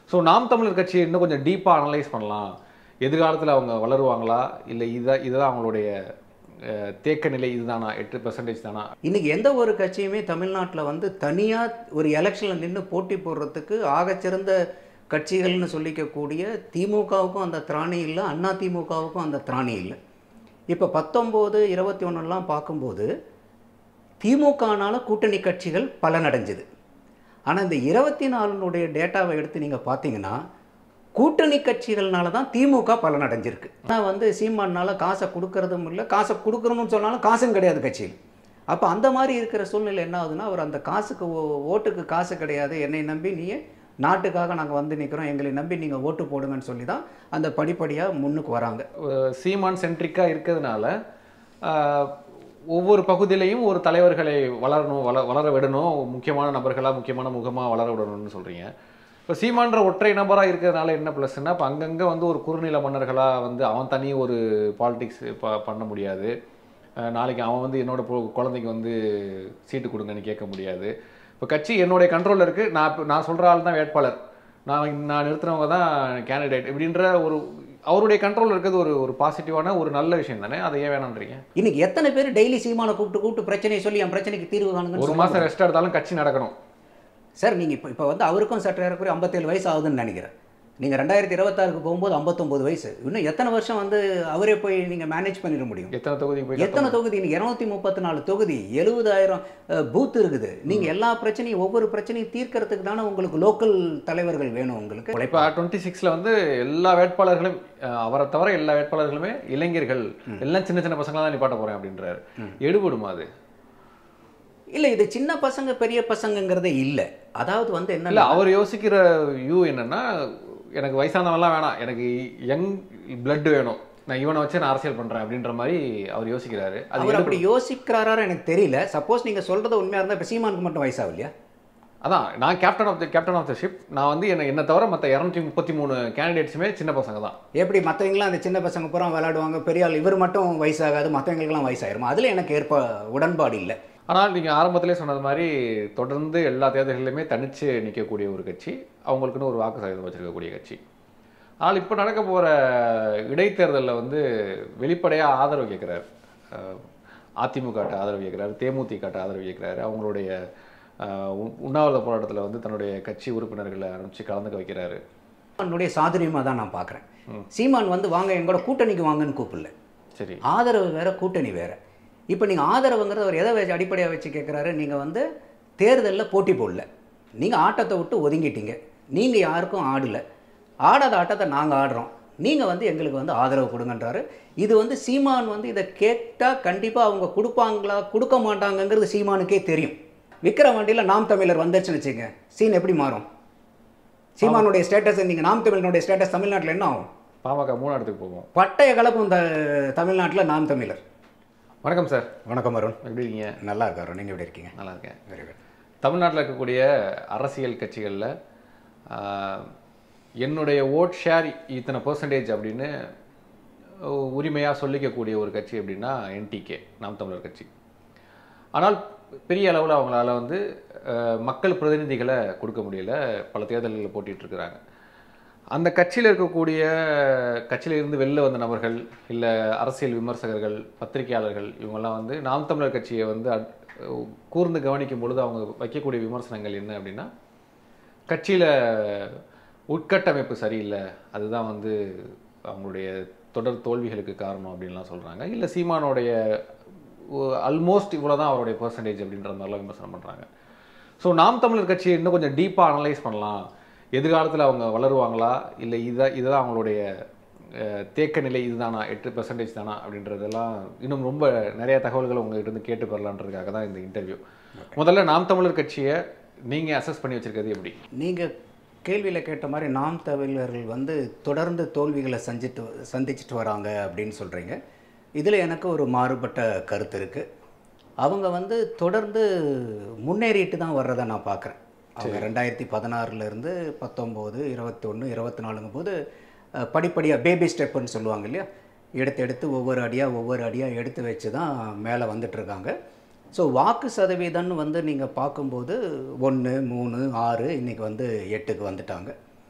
So நாம் தமிழர் கட்சியை இன்னும் கொஞ்சம் டீப்பாக அனலைஸ் பண்ணலாம் எதிர்காலத்தில் அவங்க வளருவாங்களா இல்லை இதை இதுதான் அவங்களுடைய அஹ், தேக்க நிலை இதுதானா எட்டு பெர்சன்டேஜ் தானா இன்னைக்கு எந்த ஒரு கட்சியுமே தமிழ்நாட்டில் வந்து தனியாக ஒரு எலெக்ஷனில் நின்று போட்டி போடுறதுக்கு ஆகச்சிறந்த கட்சிகள்னு சொல்லிக்கக்கூடிய திமுகவுக்கும் அந்த திராணி இல்லை அண்ணா திமுகவுக்கும் அந்த திராணி இல்லை இப்போ பத்தொம்போது இருபத்தி ஒன்றுலாம் பார்க்கும்போது திமுகனால கூட்டணி கட்சிகள் பலனடைஞ்சுது ஆனால் இந்த இருபத்தி நாலுனுடைய டேட்டாவை எடுத்து நீங்கள் பார்த்தீங்கன்னா கூட்டணி கட்சிகள்னால தான் திமுக பலனடைஞ்சிருக்கு ஆனால் வந்து சீமானால காசை கொடுக்கறதும் இல்லை காசை கொடுக்கணும்னு சொன்னாலும் காசும் கிடையாது கட்சியில் அப்போ அந்த மாதிரி இருக்கிற சூழ்நிலை என்ன ஆகுதுன்னா அவர் அந்த காசுக்கு ஓ- ஓட்டுக்கு காசு கிடையாது என்னை நம்பி நீ நாட்டுக்காக நாங்கள் வந்து நிற்கிறோம் எங்களை நம்பி நீங்கள் ஓட்டு போடுங்கன்னு சொல்லி தான் அந்த படிப்படியாக முன்னுக்கு வராங்க அஹ், சீமான் சென்ட்ரிக்காக இருக்கிறதுனால அஹ், ஒவ்வொரு பகுதியிலையும் ஒரு தலைவர்களை வளரணும் வள வளர விடணும் முக்கியமான நபர்களாக முக்கியமான முகமாக வளர விடணும்னு சொல்கிறீங்க இப்போ சீமான்ற ஒற்றை நபராக இருக்கிறதுனால என்ன ப்ளஸ்ன்னா இப்போ அங்கங்கே வந்து ஒரு குறுநில மன்னர்களாக வந்து அவன் தனி ஒரு பாலிடிக்ஸ் ப பண்ண முடியாது அஹ், நாளைக்கு அவன் வந்து என்னோட பொ- குழந்தைக்கு வந்து சீட்டு கொடுங்கன்னு கேட்க முடியாது இப்போ கட்சி என்னுடைய கண்ட்ரோலில் இருக்குது நான் இப்ப- நான் சொல்கிற ஆள் தான் வேட்பாளர் நான் நான் நிறுத்துறவங்க தான் கேண்டிடேட் இப்படின்ற ஒரு அவருடைய கண்ட்ரோல் இருக்கிறது ஒரு ஒரு பாசிட்டிவான ஒரு நல்ல விஷயம் தானே அதை ஏன் வேணான்றீங்க இன்னைக்கு எத்தனை பேர் டெய்லி சீமானை கூப்பிட்டு கூப்பிட்டு பிரச்சனையை சொல்லி என் பிரச்சனைக்கு தீர்வு காணுங்கன்னு ஒரு சொல்ல மாதம் ரெஸ்ட் எடுத்தாலும் கட்சி நடக்கணும் சார் நீங்கள் இப்போ இப்போ வந்து அவருக்கும் சற்று ஏறக்குறைய ஐம்பத்தேழு வயசு ஆகுதுன்னு நினைக்கிறேன் நீங்கள் ரெண்டாயிரத்தி இருபத்தாறுக்கு போகும்போது ஐம்பத்தொம்போது வயசு இன்னும் எத்தனை வருஷம் வந்து அவரே போய் நீங்கள் மேனேஜ் பண்ணிட முடியும் எத்தனை தொகுதி போய் எத்தனை தொகுதி இரநூத்தி முப்பத்தி நாலு தொகுதி எழுபதாயிரம் பூத் இருக்குது நீங்கள் எல்லா பிரச்சனையும் ஒவ்வொரு பிரச்சனையும் தீர்க்கறதுக்கு தானே உங்களுக்கு லோக்கல் தலைவர்கள் வேணும் உங்களுக்கு இப்போ டுவெண்ட்டி சிக்ஸில் வந்து எல்லா வேட்பாளர்களும் அஹ், அவரை தவிர எல்லா வேட்பாளர்களுமே இளைஞர்கள் எல்லாம் சின்ன சின்ன பசங்களா தான் நிப்பாட்ட போகிறேன் அப்படின்றாரு எடுபடுமா அது இல்லை இது சின்ன பசங்க பெரிய பசங்கங்கிறதே இல்லை அதாவது வந்து இல்லை என்ன அவர் யோசிக்கிற வியூ என்னன்னா எனக்கு வயசானவன்லாம் வேணாம் எனக்கு யங் blood வேணும் நான் இவனை வச்சு நான் அரசியல் பண்ணுறேன் அப்படின்ற மாதிரி அவர் யோசிக்கிறாரு அது அவர் எடுபடும். அப்படி யோசிக்கிறாரா எனக்கு தெரியல சப்போஸ் நீங்கள் சொல்கிறது உண்மையாக இருந்தால் இப்போ சீமானுக்கு மட்டும் வயசாகும் இல்லையா அதான் நான் captain of the captain of the ship நான் வந்து என்ன என்ன தவிர மற்ற இரநூத்தி முப்பத்தி மூணு கேண்டிடேட்ஸுமே சின்ன பசங்க தான் எப்படி மற்றவங்களாம் அந்த சின்ன பசங்க பூரா விளையாடுவாங்க பெரிய ஆள் இவர் மட்டும் வயசாகாது மற்றவங்களுக்குலாம் வயசாயிருமா அதில் எனக்கு ஏற்ப உடன்பாடு இல்லை ஆனால் நீங்கள் ஆரம்பத்திலே சொன்னது மாதிரி தொடர்ந்து எல்லா தேர்தல்களிலுமே தனிச்சு நிற்கக்கூடிய ஒரு கட்சி அவங்களுக்குன்னு ஒரு வாக்கு சதவீதம் வச்சிருக்கக்கூடிய கட்சி ஆனால் இப்போ நடக்க போகிற இடைத்தேர்தலில் வந்து வெளிப்படையாக ஆதரவு கேட்குறாரு அதிமுகட்ட ஆதரவு கேட்குறாரு தேமுதிகட்ட ஆதரவு கேட்குறாரு அவங்களுடைய அஹ், உ- உண்ணாவிரத போராட்டத்தில் வந்து தன்னுடைய கட்சி உறுப்பினர்களை ஆரம்பித்து கலந்துக்க வைக்கிறாரு சீமானுடைய சாதுரியமாக தான் நான் பார்க்குறேன் சீமான் வந்து வாங்க எங்களோட கூட்டணிக்கு வாங்கன்னு கூப்பிடல சரி ஆதரவு வேற கூட்டணி வேற இப்போ நீங்கள் ஆதரவுங்கிறத அவர் எதை வச்சு அடிப்படையாக வச்சு கேட்குறாரு நீங்கள் வந்து தேர்தலில் போட்டி போடல நீங்கள் ஆட்டத்தை விட்டு ஒதுங்கிட்டீங்க நீங்கள் யாருக்கும் ஆடல ஆடாத ஆட்டத்தை நாங்கள் ஆடுறோம் நீங்கள் வந்து எங்களுக்கு வந்து ஆதரவு கொடுங்கன்றாரு இது வந்து சீமான் வந்து இதை கேட்டால் கண்டிப்பாக அவங்க கொடுப்பாங்களா கொடுக்க மாட்டாங்கங்கிறது சீமானுக்கே தெரியும் விக்கிரவாண்டியில் நாம் தமிழர் வந்துச்சுன்னு வச்சுங்க சீன் எப்படி மாறும் சீமானுடைய ஸ்டேட்டஸ் நீங்கள் நாம் தமிழனுடைய ஸ்டேட்டஸ் தமிழ்நாட்டில் என்ன ஆகும் பாமக மூணு இடத்துக்கு போவோம் பட்டய கலப்பும் இந்த தமிழ்நாட்டில் நாம் தமிழர் வணக்கம் சார் வணக்கம் அருண் எப்படி இருக்கீங்க நல்லா இருக்காரு நீங்கள் எப்படி இருக்கீங்க நல்லா இருக்கேன் வெரி குட் தமிழ்நாட்டில் இருக்கக்கூடிய அரசியல் கட்சிகளில் என்னுடைய ஓட் ஷேர் இத்தனை பர்சன்டேஜ் அப்படின்னு உரிமையாக சொல்லிக்கக்கூடிய ஒரு கட்சி அப்படின்னா என்டிகே நாம் தமிழர் கட்சி ஆனால் பெரிய அளவில் அவங்களால வந்து அஹ், மக்கள் பிரதிநிதிகளை கொடுக்க முடியல பல தேர்தல்களில் போட்டிட்டு இருக்கிறாங்க அந்த கட்சியில் இருக்கக்கூடிய கட்சியில இருந்து வெளில வந்த நபர்கள் இல்லை அரசியல் விமர்சகர்கள் பத்திரிகையாளர்கள் இவங்கெல்லாம் வந்து நாம் தமிழர் கட்சியை வந்து அட்- கூர்ந்து கவனிக்கும் பொழுது அவங்க வைக்கக்கூடிய விமர்சனங்கள் என்ன அப்படின்னா கட்சியில் உட்கட்டமைப்பு சரியில்லை அதுதான் வந்து அவங்களுடைய தொடர் தோல்விகளுக்கு காரணம் அப்படின்லாம் சொல்கிறாங்க இல்லை சீமானோடைய ஆல்மோஸ்ட் இவ்வளோ தான் அவருடைய பர்சன்டேஜ் அப்படின்ற மாதிரிலாம் விமர்சனம் பண்ணுறாங்க ஸோ நாம் தமிழர் கட்சியை இன்னும் கொஞ்சம் டீப்பாக அனலைஸ் பண்ணலாம் எதிர்காலத்தில் அவங்க வளருவாங்களா இல்லை இதை இதுதான் அவங்களுடைய அஹ், தேக்க நிலை இதுதானா எட்டு பெர்சன்டேஜ் தானா அப்படின்றதெல்லாம் இன்னும் ரொம்ப நிறைய தகவல்களை உங்ககிட்ட இருந்து கேட்டு பெறலான்றதுக்காக தான் இந்த இன்டர்வியூ முதல்ல நாம் தமிழர் கட்சியை நீங்கள் அசஸ் பண்ணி வச்சிருக்கிறது எப்படி நீங்கள் கேள்வியில் கேட்ட மாதிரி நாம் தமிழர்கள் வந்து தொடர்ந்து தோல்விகளை சந்திட்டு சந்திச்சுட்டு வராங்க அப்படின்னு சொல்கிறீங்க இதில் எனக்கு ஒரு மாறுபட்ட கருத்து இருக்குது அவங்க வந்து தொடர்ந்து முன்னேறிட்டு தான் வர்றதை நான் பார்க்குறேன் அவங்க ரெண்டாயிரத்தி பதினாறுலேருந்து பத்தொம்போது இருபத்தொன்று இருபத்தி நாலுங்கும் போது அஹ், படிப்படியாக பேபி ஸ்டெப்புன்னு சொல்லுவாங்க இல்லையா எடுத்து எடுத்து ஒவ்வொரு அடியாக ஒவ்வொரு அடியாக எடுத்து வச்சு தான் மேலே வந்துட்டுருக்காங்க ஸோ வாக்கு சதவீதம்னு வந்து நீங்கள் பார்க்கும்போது ஒன்று மூணு ஆறு இன்றைக்கி வந்து எட்டுக்கு வந்துட்டாங்க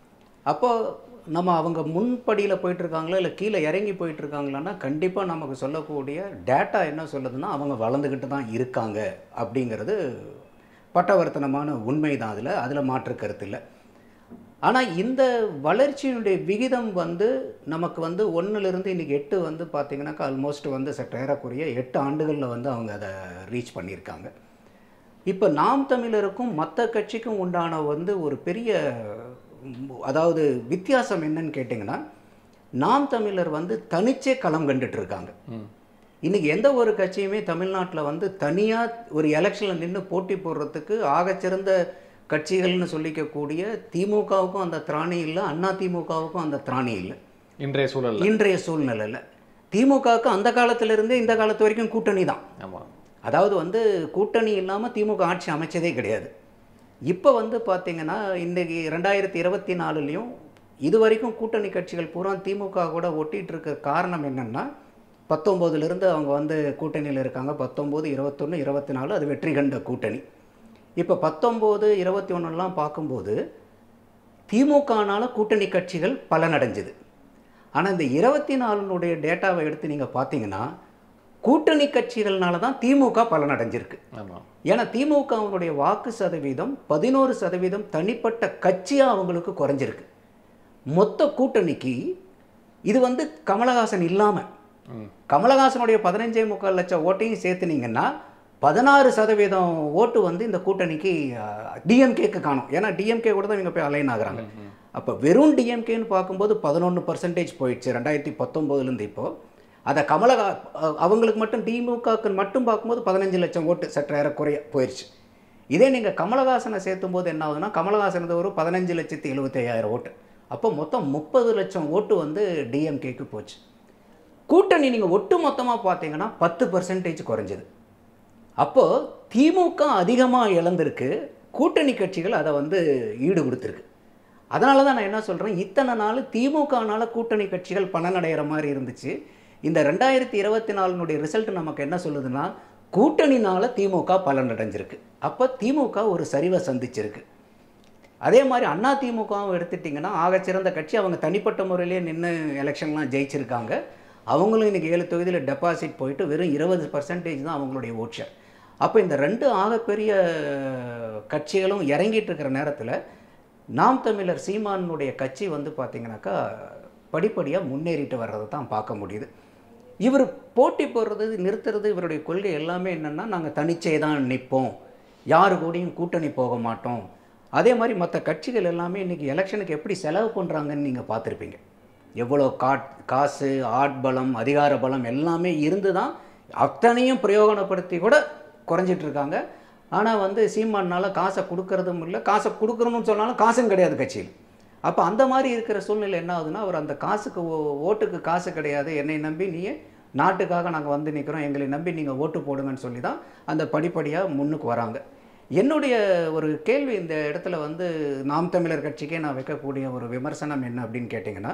அப்போ நம்ம அவங்க முன்படியில் போயிட்டுருக்காங்களா இல்லை கீழே இறங்கி போயிட்டுருக்காங்களான்னா கண்டிப்பாக நமக்கு சொல்லக்கூடிய டேட்டா என்ன சொல்லுதுன்னா அவங்க வளர்ந்துக்கிட்டு தான் இருக்காங்க அப்படிங்கிறது பட்டவர்த்தனமான உண்மை தான் அதில் அதில் மாற்று கருத்து இல்லை ஆனால் இந்த வளர்ச்சியினுடைய விகிதம் வந்து நமக்கு வந்து ஒன்றுலேருந்து இன்றைக்கி எட்டு வந்து பார்த்திங்கனாக்கா ஆல்மோஸ்ட் வந்து சற்று ஏறக்குறைய எட்டு ஆண்டுகளில் வந்து அவங்க அதை ரீச் பண்ணியிருக்காங்க இப்போ நாம் தமிழருக்கும் மற்ற கட்சிக்கும் உண்டான வந்து ஒரு பெரிய ம், அதாவது வித்தியாசம் என்னன்னு கேட்டிங்கன்னா நாம் தமிழர் வந்து தனிச்சே களம் கண்டுட்டு இருக்காங்க ம் இன்னைக்கு எந்த ஒரு கட்சியுமே தமிழ்நாட்டில் வந்து தனியாக ஒரு எலெக்ஷனில் நின்று போட்டி போடுறதுக்கு ஆகச்சிறந்த கட்சிகள்னு சொல்லிக்கக்கூடிய திமுகவுக்கும் அந்த திராணி இல்லை அண்ணா திமுகவுக்கும் அந்த திராணி இல்லை இன்றைய சூழல்ல இன்றைய சூழ்நிலையில் திமுகவுக்கு அந்த காலத்திலிருந்தே இந்த காலத்து வரைக்கும் கூட்டணி தான் ஆமாம் அதாவது வந்து கூட்டணி இல்லாமல் திமுக ஆட்சி அமைச்சதே கிடையாது இப்போ வந்து பார்த்தீங்கன்னா இன்றைக்கி ரெண்டாயிரத்தி இருபத்தி நாலுலேயும் இது வரைக்கும் கூட்டணி கட்சிகள் பூரா திமுக கூட ஒட்டிகிட்டு இருக்க காரணம் என்னென்னா பத்தொம்போதுலேருந்து அவங்க வந்து கூட்டணியில் இருக்காங்க பத்தொம்போது இருபத்தொன்று இருபத்தி நாலு அது வெற்றி கண்ட கூட்டணி இப்போ பத்தொம்போது இருபத்தி ஒன்றுலாம் பார்க்கும்போது திமுகனால கூட்டணி கட்சிகள் பலனடைஞ்சுது ஆனால் இந்த இருபத்தி நாலுனுடைய டேட்டாவை எடுத்து நீங்கள் பார்த்தீங்கன்னா கூட்டணி கட்சிகள்னால தான் திமுக பலனடைஞ்சிருக்கு ஆமாம் ஏன்னா திமுகவுடைய வாக்கு சதவீதம் பதினோரு சதவீதம் தனிப்பட்ட கட்சியாக அவங்களுக்கு குறைஞ்சிருக்கு மொத்த கூட்டணிக்கு இது வந்து கமலஹாசன் இல்லாமல் ம் கமலஹாசனுடைய பதினஞ்சே முக்கால் லட்சம் ஓட்டையும் சேர்த்துனீங்கன்னா பதினாறு சதவீதம் ஓட்டு வந்து இந்த கூட்டணிக்கு டிஎம்கேக்கு காணும் ஏன்னா டிஎம்கே கூட தான் இவங்க போய் அலைன் ஆகுறாங்க அப்போ வெறும் டிஎம்கேன்னு பார்க்கும்போது பதினொன்று பர்சன்டேஜ் போயிடுச்சு ரெண்டாயிரத்தி பத்தொம்போதுலேருந்து இப்போது அதை கமலஹா அஹ், அவங்களுக்கு மட்டும் திமுகக்கு மட்டும் பார்க்கும்போது பதினஞ்சு லட்சம் ஓட்டு சற்று ஏறக்குறைய போயிடுச்சு இதே நீங்கள் கமலஹாசனை சேர்த்தும் போது என்ன ஆகுதுன்னா கமலஹாசன் வந்து ஒரு பதினஞ்சு லட்சத்தி எழுபத்தி ஐயாயிரம் ஓட்டு அப்போ மொத்தம் முப்பது லட்சம் ஓட்டு வந்து டிஎம்கேக்கு போச்சு கூட்டணி நீங்கள் ஒட்டு மொத்தமாக பார்த்தீங்கன்னா பத்து பர்சன்டேஜ் குறைஞ்சது அப்போது திமுக அதிகமாக இழந்திருக்கு கூட்டணி கட்சிகள் அதை வந்து ஈடு கொடுத்துருக்கு அதனால தான் நான் என்ன சொல்கிறேன் இத்தனை நாள் திமுகனால கூட்டணி கட்சிகள் பலனடைகிற மாதிரி இருந்துச்சு இந்த ரெண்டாயிரத்தி இருபத்தி நாலுனுடைய ரிசல்ட் நமக்கு என்ன சொல்லுதுன்னா கூட்டணினால திமுக பலனடைஞ்சிருக்கு அப்போ திமுக ஒரு சரிவை சந்திச்சிருக்கு அதே மாதிரி அண்ணா திமுகவும் எடுத்துட்டிங்கன்னா ஆகச்சிறந்த கட்சி அவங்க தனிப்பட்ட முறையிலே நின்று எலெக்ஷன்லாம் ஜெயிச்சிருக்காங்க அவங்களும் இன்றைக்கி ஏழு தொகுதியில் டெபாசிட் போயிட்டு வெறும் இருபது பர்சன்டேஜ் தான் அவங்களுடைய ஓட் ஷேர் அப்போ இந்த ரெண்டு ஆகப்பெரிய கட்சிகளும் இறங்கிட்டு இருக்கிற நேரத்தில் நாம் தமிழர் சீமானுடைய கட்சி வந்து பார்த்திங்கனாக்கா படிப்படியாக முன்னேறிட்டு வர்றதை தான் பார்க்க முடியுது இவர் போட்டி போடுறது நிறுத்துறது இவருடைய கொள்கை எல்லாமே என்னென்னா நாங்கள் தனிச்சே தான் நிற்போம் யாரு கூடயும் கூட்டணி போக மாட்டோம் அதே மாதிரி மற்ற கட்சிகள் எல்லாமே இன்றைக்கி எலெக்ஷனுக்கு எப்படி செலவு பண்ணுறாங்கன்னு நீங்கள் பார்த்துருப்பீங்க எவ்வளோ காட் காசு ஆட்பலம் அதிகார பலம் எல்லாமே இருந்து தான் அத்தனையும் பிரயோகப்படுத்தி கூட குறைஞ்சிட்டு இருக்காங்க ஆனால் வந்து சீமானால காசை கொடுக்கறதும் இல்லை காசை கொடுக்கணும்னு சொன்னாலும் காசும் கிடையாது கட்சியில் அப்போ அந்த மாதிரி இருக்கிற சூழ்நிலை என்ன ஆகுதுன்னா அவர் அந்த காசுக்கு ஓ- ஓட்டுக்கு காசு கிடையாது என்னை நம்பி நீயே நாட்டுக்காக நாங்கள் வந்து நிற்கிறோம் எங்களை நம்பி நீங்கள் ஓட்டு போடுங்கன்னு சொல்லி தான் அந்த படிப்படியாக முன்னுக்கு வராங்க என்னுடைய ஒரு கேள்வி இந்த இடத்துல வந்து நாம் தமிழர் கட்சிக்கே நான் வைக்கக்கூடிய ஒரு விமர்சனம் என்ன அப்படின்னு கேட்டிங்கன்னா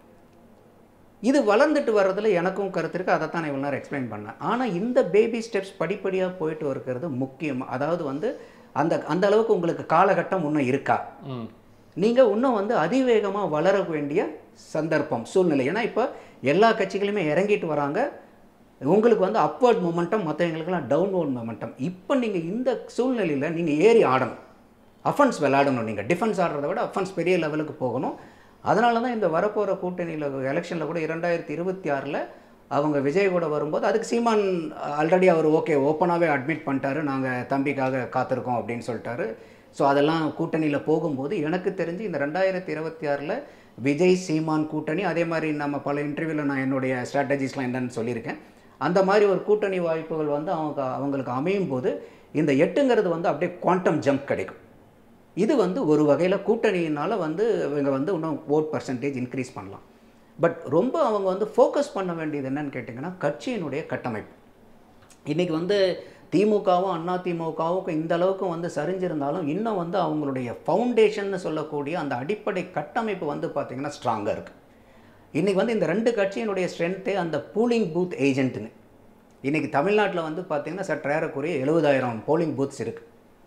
இது வளர்ந்துட்டு வர்றதுல எனக்கும் கருத்து இருக்குது அதை தான் நான் இவ்வளோ நேரம் எக்ஸ்பிளைன் பண்ணேன் ஆனால் இந்த பேபி ஸ்டெப்ஸ் படிப்படியாக போயிட்டு இருக்கிறது முக்கியம் அதாவது வந்து அந்த அந்த அளவுக்கு உங்களுக்கு காலகட்டம் இன்னும் இருக்கா ம் நீங்கள் இன்னும் வந்து அதிவேகமாக வளர வேண்டிய சந்தர்ப்பம் சூழ்நிலை ஏன்னா இப்போ எல்லா கட்சிகளுமே இறங்கிட்டு வராங்க உங்களுக்கு வந்து அப்வர்ட் மொமெண்டம் மற்றவங்களுக்கெல்லாம் டவுன்வர்ட் மொமெண்டம் இப்போ நீங்கள் இந்த சூழ்நிலையில் நீங்கள் ஏறி ஆடணும் அஃபென்ஸ் விளையாடணும் நீங்கள் டிஃபென்ஸ் ஆடுறத விட அஃபென்ஸ் பெரிய லெவலுக்கு போகணும் அதனால தான் இந்த வரப்போகிற கூட்டணியில் எலெக்ஷனில் கூட இரண்டாயிரத்தி இருபத்தி ஆறில் அவங்க விஜய் கூட வரும்போது அதுக்கு சீமான் ஆல்ரெடி அவர் ஓகே ஓப்பனாகவே அட்மிட் பண்ணிட்டாரு நாங்கள் தம்பிக்காக காத்திருக்கோம் அப்படின்னு சொல்லிட்டாரு ஸோ அதெல்லாம் கூட்டணியில் போகும்போது எனக்கு தெரிஞ்சு இந்த ரெண்டாயிரத்தி இருபத்தி ஆறில் விஜய் சீமான் கூட்டணி அதே மாதிரி நம்ம பல இன்டர்வியூவில் நான் என்னுடைய ஸ்ட்ராட்டஜிஸ்லாம் என்னன்னு சொல்லியிருக்கேன் அந்த மாதிரி ஒரு கூட்டணி வாய்ப்புகள் வந்து அவங்க அவங்களுக்கு அமையும் போது இந்த எட்டுங்கிறது வந்து அப்படியே குவாண்டம் ஜம்ப் கிடைக்கும் இது வந்து ஒரு வகையில் கூட்டணியினால் வந்து இவங்க வந்து இன்னும் ஓட் பர்சன்டேஜ் இன்க்ரீஸ் பண்ணலாம் பட் ரொம்ப அவங்க வந்து ஃபோக்கஸ் பண்ண வேண்டியது என்னன்னு கேட்டிங்கன்னா கட்சியினுடைய கட்டமைப்பு இன்றைக்கி வந்து திமுகவும் அண்ணா திமுகவும் இந்த அளவுக்கு வந்து சரிஞ்சிருந்தாலும் இன்னும் வந்து அவங்களுடைய ஃபவுண்டேஷன்னு சொல்லக்கூடிய அந்த அடிப்படை கட்டமைப்பு வந்து பார்த்திங்கன்னா ஸ்ட்ராங்காக இருக்குது இன்றைக்கி வந்து இந்த ரெண்டு கட்சியினுடைய ஸ்ட்ரென்த்தே அந்த பூலிங் பூத் ஏஜென்ட்டுன்னு இன்றைக்கி தமிழ்நாட்டில் வந்து பார்த்திங்கன்னா சற்றேறக்குறைய எழுபதாயிரம் போலிங் பூத்ஸ் இருக்குது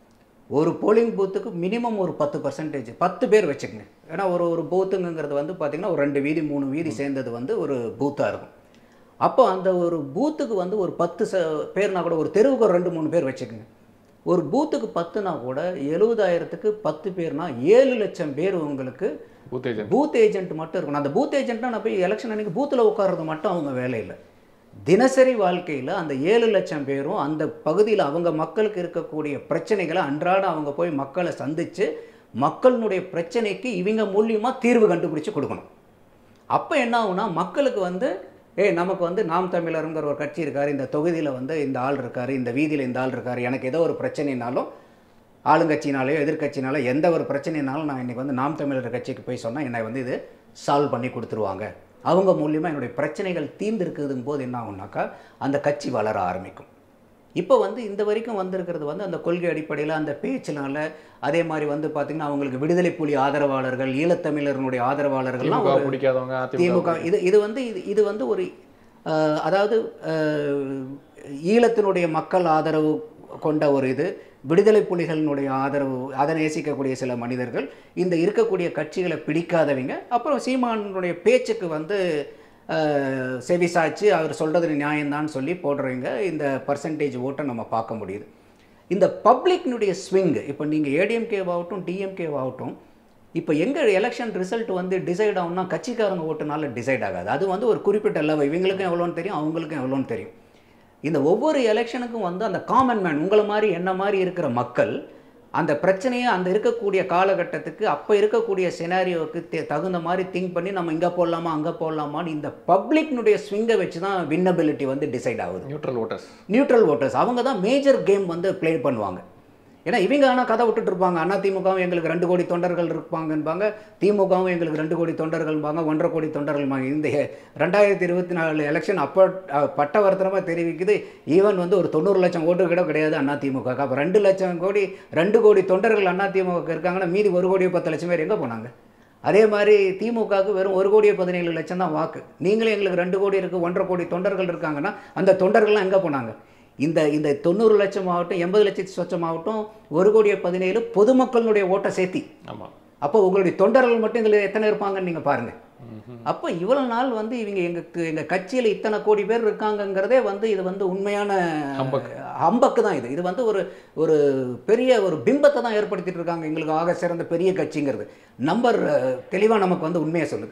ஒரு போலிங் பூத்துக்கு மினிமம் ஒரு பத்து பர்சன்டேஜ் பத்து பேர் வச்சுக்கங்க ஏன்னா ஒரு ஒரு பூத்துங்கிறது வந்து பார்த்திங்கன்னா ஒரு ரெண்டு வீதி மூணு வீதி சேர்ந்தது வந்து ஒரு பூத்தாக இருக்கும் அப்போ அந்த ஒரு பூத்துக்கு வந்து ஒரு பத்து ச பேர்னா கூட ஒரு தெருவுக்கு ஒரு ரெண்டு மூணு பேர் வச்சுக்கோங்க ஒரு பூத்துக்கு பத்துனா கூட எழுபதாயிரத்துக்கு பத்து பேர்னா ஏழு லட்சம் பேர் உங்களுக்கு பூத் ஏஜென்ட் பூத் ஏஜென்ட் மட்டும் இருக்கணும் அந்த பூத் ஏஜென்ட்னா நான் போய் எலெக்ஷன் அன்னைக்கு பூத்தில் உட்கார்றது மட்டும் அவங்க வேலை இல்லை தினசரி வாழ்க்கையில் அந்த ஏழு லட்சம் பேரும் அந்த பகுதியில் அவங்க மக்களுக்கு இருக்கக்கூடிய பிரச்சனைகளை அன்றாடம் அவங்க போய் மக்களை சந்தித்து மக்களினுடைய பிரச்சனைக்கு இவங்க மூலியமாக தீர்வு கண்டுபிடிச்சு கொடுக்கணும் அப்போ என்ன ஆகும்னா மக்களுக்கு வந்து ஏய் நமக்கு வந்து நாம் தமிழருங்கிற ஒரு கட்சி இருக்கார் இந்த தொகுதியில் வந்து இந்த ஆள் இருக்கார் இந்த வீதியில் இந்த ஆள் இருக்கார் எனக்கு ஏதோ ஒரு பிரச்சனைனாலும் ஆளுங்கட்சினாலேயோ எதிர்க்கட்சினாலோ எந்த ஒரு பிரச்சனைனாலும் நான் இன்றைக்கி வந்து நாம் தமிழர் கட்சிக்கு போய் சொன்னால் என்னை வந்து இது சால்வ் பண்ணி கொடுத்துருவாங்க அவங்க மூலியமாக என்னுடைய பிரச்சனைகள் தீர்ந்திருக்குதும் போது என்ன ஆகும்னாக்கா அந்த கட்சி வளர ஆரம்பிக்கும் இப்போ வந்து இந்த வரைக்கும் வந்திருக்கிறது வந்து அந்த கொள்கை அடிப்படையில் அந்த பேச்சினால அதே மாதிரி வந்து பார்த்திங்கன்னா அவங்களுக்கு விடுதலை புலி ஆதரவாளர்கள் ஈழத்தமிழர்களுடைய ஆதரவாளர்கள்லாம் திமுக ஒரு பிடிக்காதவங்க அதிமுக திமுக இது இது வந்து இது இது வந்து ஒரு அஹ், அதாவது அஹ், ஈழத்தினுடைய மக்கள் ஆதரவு கொண்ட ஒரு இது விடுதலை புலிகளினுடைய ஆதரவு அதை நேசிக்கக்கூடிய சில மனிதர்கள் இந்த இருக்கக்கூடிய கட்சிகளை பிடிக்காதவங்க அப்புறம் சீமானுடைய பேச்சுக்கு வந்து அஹ், செவிசாய்ச்சு அவர் சொல்கிறது நியாயம்தான் சொல்லி போடுறவங்க இந்த பர்சன்டேஜ் ஓட்டை நம்ம பார்க்க முடியுது இந்த பப்ளிக்னுடைய ஸ்விங் இப்போ நீங்கள் ஏடிஎம்கேவாகட்டும் டிஎம்கேவாகட்டும் இப்போ எங்கே எலெக்ஷன் ரிசல்ட் வந்து டிசைட் ஆகும்னா கட்சிக்காரங்க ஓட்டுனால டிசைட் ஆகாது அது வந்து ஒரு குறிப்பிட்ட லெவல் இவங்களுக்கும் எவ்வளோன்னு தெரியும் அவங்களுக்கும் எவ்வளோன்னு தெரியும் இந்த ஒவ்வொரு எலெக்ஷனுக்கும் வந்து அந்த காமன் மேன் உங்களை மாதிரி என்ன மாதிரி இருக்கிற மக்கள் அந்த பிரச்சனையை அந்த இருக்கக்கூடிய காலகட்டத்துக்கு அப்போ இருக்கக்கூடிய சினாரியோவுக்கு தகுந்த மாதிரி திங்க் பண்ணி நம்ம இங்கே போடலாமா அங்கே போடலாமான்னு இந்த பப்ளிக்னுடைய ஸ்விங்கை வச்சு தான் வின்னபிலிட்டி வந்து டிசைட் ஆகுது நியூட்ரல் ஓட்டர்ஸ் நியூட்ரல் ஓட்டர்ஸ் அவங்க தான் மேஜர் கேம் வந்து ப்ளே பண்ணுவாங்க ஏன்னா இவங்க ஆனால் கதை விட்டுட்டு இருப்பாங்க அண்ணா திமுகவும் எங்களுக்கு ரெண்டு கோடி தொண்டர்கள் இருப்பாங்கன்பாங்க திமுகவும் எங்களுக்கு ரெண்டு கோடி தொண்டர்கள்பாங்க ஒன்றரை கோடி தொண்டர்கள்பாங்க இந்த ரெண்டாயிரத்தி இருபத்தி நாலு எலெக்ஷன் அப்போ அஹ், பட்டவர்த்தனமாக தெரிவிக்குது ஈவன் வந்து ஒரு தொண்ணூறு லட்சம் ஓட்டு கூட கிடையாது அண்ணா திமுக அப்போ ரெண்டு லட்சம் கோடி ரெண்டு கோடி தொண்டர்கள் அண்ணா திமுக இருக்காங்கன்னா மீதி ஒரு கோடி பத்து லட்சம் பேர் எங்கே போனாங்க அதே மாதிரி திமுகவுக்கு வெறும் ஒரு கோடியே பதினேழு லட்சம் தான் வாக்கு நீங்களே எங்களுக்கு ரெண்டு கோடி இருக்குது ஒன்றரை கோடி தொண்டர்கள் இருக்காங்கன்னா அந்த தொண்டர்கள்லாம் எங்கே போனாங்க இந்த இந்த தொண்ணூறு லட்சம் ஆகட்டும் எண்பது லட்சத்தி சொச்சம் ஆகட்டும் ஒரு கோடியே பதினேழு பொதுமக்களுடைய ஓட்டை சேர்த்தி ஆமாம் அப்போ உங்களுடைய தொண்டர்கள் மட்டும் இதில் எத்தனை இருப்பாங்கன்னு நீங்கள் பாருங்கள் அப்போ இவ்வளோ நாள் வந்து இவங்க எங்களுக்கு எங்கள் கட்சியில் இத்தனை கோடி பேர் இருக்காங்கங்கிறதே வந்து இது வந்து உண்மையான ஹம்பக். ஹம்பக்கு தான் இது இது வந்து ஒரு ஒரு பெரிய ஒரு பிம்பத்தை தான் ஏற்படுத்திட்டு இருக்காங்க எங்களுக்கு ஆக சிறந்த பெரிய கட்சிங்கிறது நம்பர் தெளிவாக நமக்கு வந்து உண்மையை சொல்லுது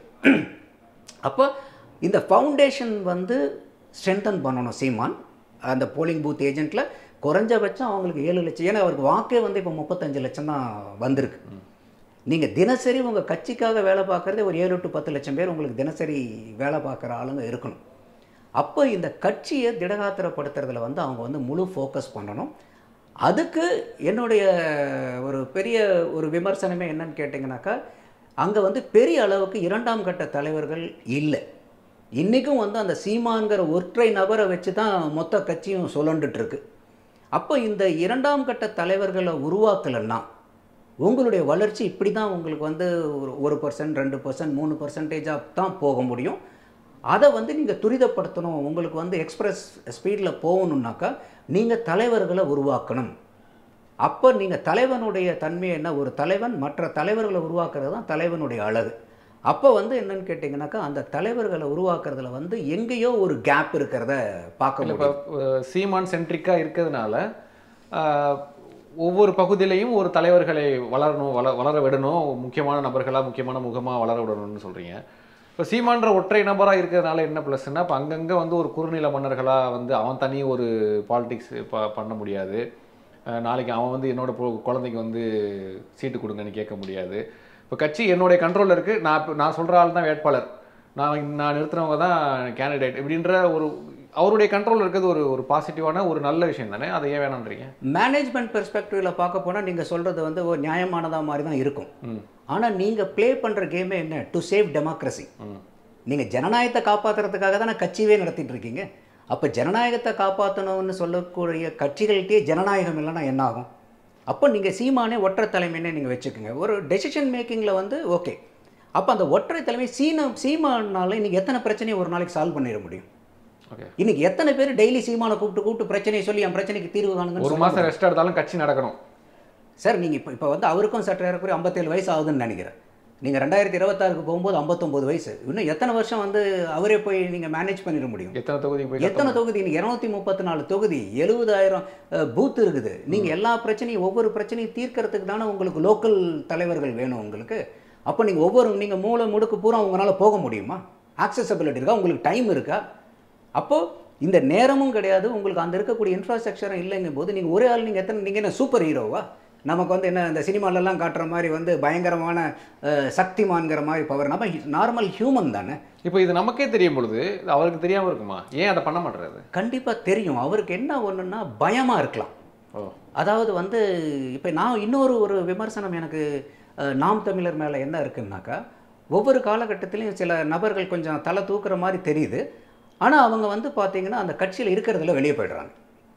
அப்போ இந்த ஃபவுண்டேஷன் வந்து ஸ்ட்ரென்தன் பண்ணணும் சீமான் அந்த போலிங் பூத் ஏஜென்ட்டில் குறைஞ்சபட்சம் அவங்களுக்கு ஏழு லட்சம் ஏன்னா அவருக்கு வாக்கே வந்து இப்போ முப்பத்தஞ்சு லட்சம் தான் வந்திருக்கு நீங்கள் தினசரி உங்கள் கட்சிக்காக வேலை பார்க்குறதே ஒரு ஏழு டு பத்து லட்சம் பேர் உங்களுக்கு தினசரி வேலை பார்க்குற ஆளுங்க இருக்கணும் அப்போ இந்த கட்சியை திடகாத்திரப்படுத்துறதுல வந்து அவங்க வந்து முழு ஃபோக்கஸ் பண்ணணும் அதுக்கு என்னுடைய ஒரு பெரிய ஒரு விமர்சனமே என்னன்னு கேட்டிங்கனாக்கா அங்கே வந்து பெரிய அளவுக்கு இரண்டாம் கட்ட தலைவர்கள் இல்லை இன்றைக்கும் வந்து அந்த சீமான்கிற ஒற்றை நபரை வச்சு தான் மொத்த கட்சியும் சுழண்டுட்டு இருக்கு அப்போ இந்த இரண்டாம் கட்ட தலைவர்களை உருவாக்கலைன்னா உங்களுடைய வளர்ச்சி இப்படி தான் உங்களுக்கு வந்து ஒரு ஒரு பர்சன்ட் ரெண்டு பர்சன்ட் மூணு பர்சன்டேஜாக தான் போக முடியும் அதை வந்து நீங்கள் துரிதப்படுத்தணும் உங்களுக்கு வந்து எக்ஸ்பிரஸ் ஸ்பீடில் போகணுன்னாக்கா நீங்கள் தலைவர்களை உருவாக்கணும் அப்போ நீங்கள் தலைவனுடைய தன்மை என்ன ஒரு தலைவன் மற்ற தலைவர்களை உருவாக்குறது தான் தலைவனுடைய அழகு அப்போ வந்து என்னன்னு கேட்டிங்கனாக்கா அந்த தலைவர்களை உருவாக்குறதுல வந்து எங்கேயோ ஒரு கேப் இருக்கிறத பார்க்க இல்லை முடியும் இப்போ சீமான் சென்ட்ரிக்காக இருக்கிறதுனால ஆஹ், ஒவ்வொரு பகுதியிலையும் ஒரு தலைவர்களை வளரணும் வள வளர விடணும் முக்கியமான நபர்களாக முக்கியமான முகமாக வளர விடணும்னு சொல்கிறீங்க இப்போ சீமான்ற ஒற்றை நபராக இருக்கிறதுனால என்ன ப்ளஸ்ன்னா இப்போ அங்கங்கே வந்து ஒரு குறுநில மன்னர்களாக வந்து அவன் தனி ஒரு பாலிடிக்ஸ் ப பண்ண முடியாது ஆஹ், நாளைக்கு அவன் வந்து என்னோட பொ- குழந்தைக்கு வந்து சீட்டு கொடுங்கன்னு கேட்க முடியாது இப்போ கட்சி என்னுடைய கண்ட்ரோலில் இருக்குது நான் இப்ப- நான் சொல்கிற ஆள் தான் வேட்பாளர் நான் நான் நிறுத்துறவங்க தான் கேண்டிடேட் இப்படின்ற ஒரு அவருடைய கண்ட்ரோல் இருக்கிறது ஒரு ஒரு பாசிட்டிவான ஒரு நல்ல விஷயம் தானே அதை ஏன் வேணான்றீங்க மேனேஜ்மெண்ட் பெர்ஸ்பெக்டிவில் பார்க்க போனால் நீங்கள் சொல்கிறது வந்து ஒரு நியாயமானதாக மாதிரி தான் இருக்கும் ம் ஆனால் நீங்கள் ப்ளே பண்ணுற கேமே என்ன டு சேவ் டெமோக்ரஸி ம் நீங்கள் ஜனநாயகத்தை காப்பாற்றுறதுக்காக தானே கட்சியே நடத்திட்டு இருக்கீங்க அப்போ ஜனநாயகத்தை காப்பாற்றணும்னு சொல்லக்கூடிய கட்சிகள்கிட்டயே ஜனநாயகம் இல்லைன்னா என்ன ஆகும் அப்போ நீங்கள் சீமானே ஒற்றை தலைமைன்னே நீங்கள் வச்சுக்கோங்க ஒரு டெசிஷன் மேக்கிங்கில் வந்து ஓகே அப்போ அந்த ஒற்றை தலைமை சீன சீமானால இன்னைக்கு எத்தனை பிரச்சனையை ஒரு நாளைக்கு சால்வ் பண்ணிட முடியும் ஓகே இன்னைக்கு எத்தனை பேர் டெய்லி சீமானை கூப்பிட்டு கூப்பிட்டு பிரச்சனையை சொல்லி என் பிரச்சனைக்கு தீர்வு காணுங்கன்னு ஒரு சொல்ல மாதம் ரெஸ்ட் எடுத்தாலும் கட்சி நடக்கணும் சார் நீங்கள் இப்போ இப்போ வந்து அவருக்கும் சற்று ஏறக்குறைய ஐம்பத்தேழு வயசு ஆகுதுன்னு நினைக்கிறேன் நீங்கள் ரெண்டாயிரத்தி இருபத்தாறுக்கு போகும்போது ஐம்பத்தொம்போது வயசு இன்னும் எத்தனை வருஷம் வந்து அவரே போய் நீங்கள் மேனேஜ் பண்ணிட முடியும் எத்தனை தொகுதிக்கு போய் எத்தனை தொகுதி நீங்கள் இரநூத்தி முப்பத்தி நாலு தொகுதி எழுபதாயிரம் பூத் இருக்குது நீங்கள் எல்லா பிரச்சனையும் ஒவ்வொரு பிரச்சனையும் தீர்க்கறதுக்கு தானே உங்களுக்கு லோக்கல் தலைவர்கள் வேணும் உங்களுக்கு அப்போ நீங்கள் ஒவ்வொரு நீங்கள் மூளை முடுக்கு பூரா உங்களால் போக முடியுமா ஆக்சசபிலிட்டி இருக்கா உங்களுக்கு டைம் இருக்கா அப்போது இந்த நேரமும் கிடையாது உங்களுக்கு அந்த இருக்கக்கூடிய இன்ஃப்ராஸ்ட்ரக்சரும் இல்லைங்கும் போது நீங்கள் ஒரே ஆள் நீங்கள் எத்தனை நீங்கள் என்ன சூப்பர் ஹீரோவா நமக்கு வந்து என்ன இந்த சினிமாலெல்லாம் காட்டுற மாதிரி வந்து பயங்கரமான அஹ், சக்திமான்கிற மாதிரி பவர் நம்ம நார்மல் ஹியூமன் தானே இப்போ இது நமக்கே தெரியும் பொழுது இது அவருக்கு தெரியாம இருக்குமா ஏன் அதை பண்ண மாட்டேறாரு கண்டிப்பாக தெரியும் அவருக்கு என்ன ஒன்றுன்னா பயமாக இருக்கலாம் ஓ அதாவது வந்து இப்போ நான் இன்னொரு ஒரு விமர்சனம் எனக்கு அஹ், நாம் தமிழர் மேலே என்ன இருக்குன்னாக்கா ஒவ்வொரு காலகட்டத்திலையும் சில நபர்கள் கொஞ்சம் தலை தூக்குற மாதிரி தெரியுது ஆனால் அவங்க வந்து பார்த்தீங்கன்னா அந்த கட்சியில் இருக்கிறதுல வெளியே போயிடுறாங்க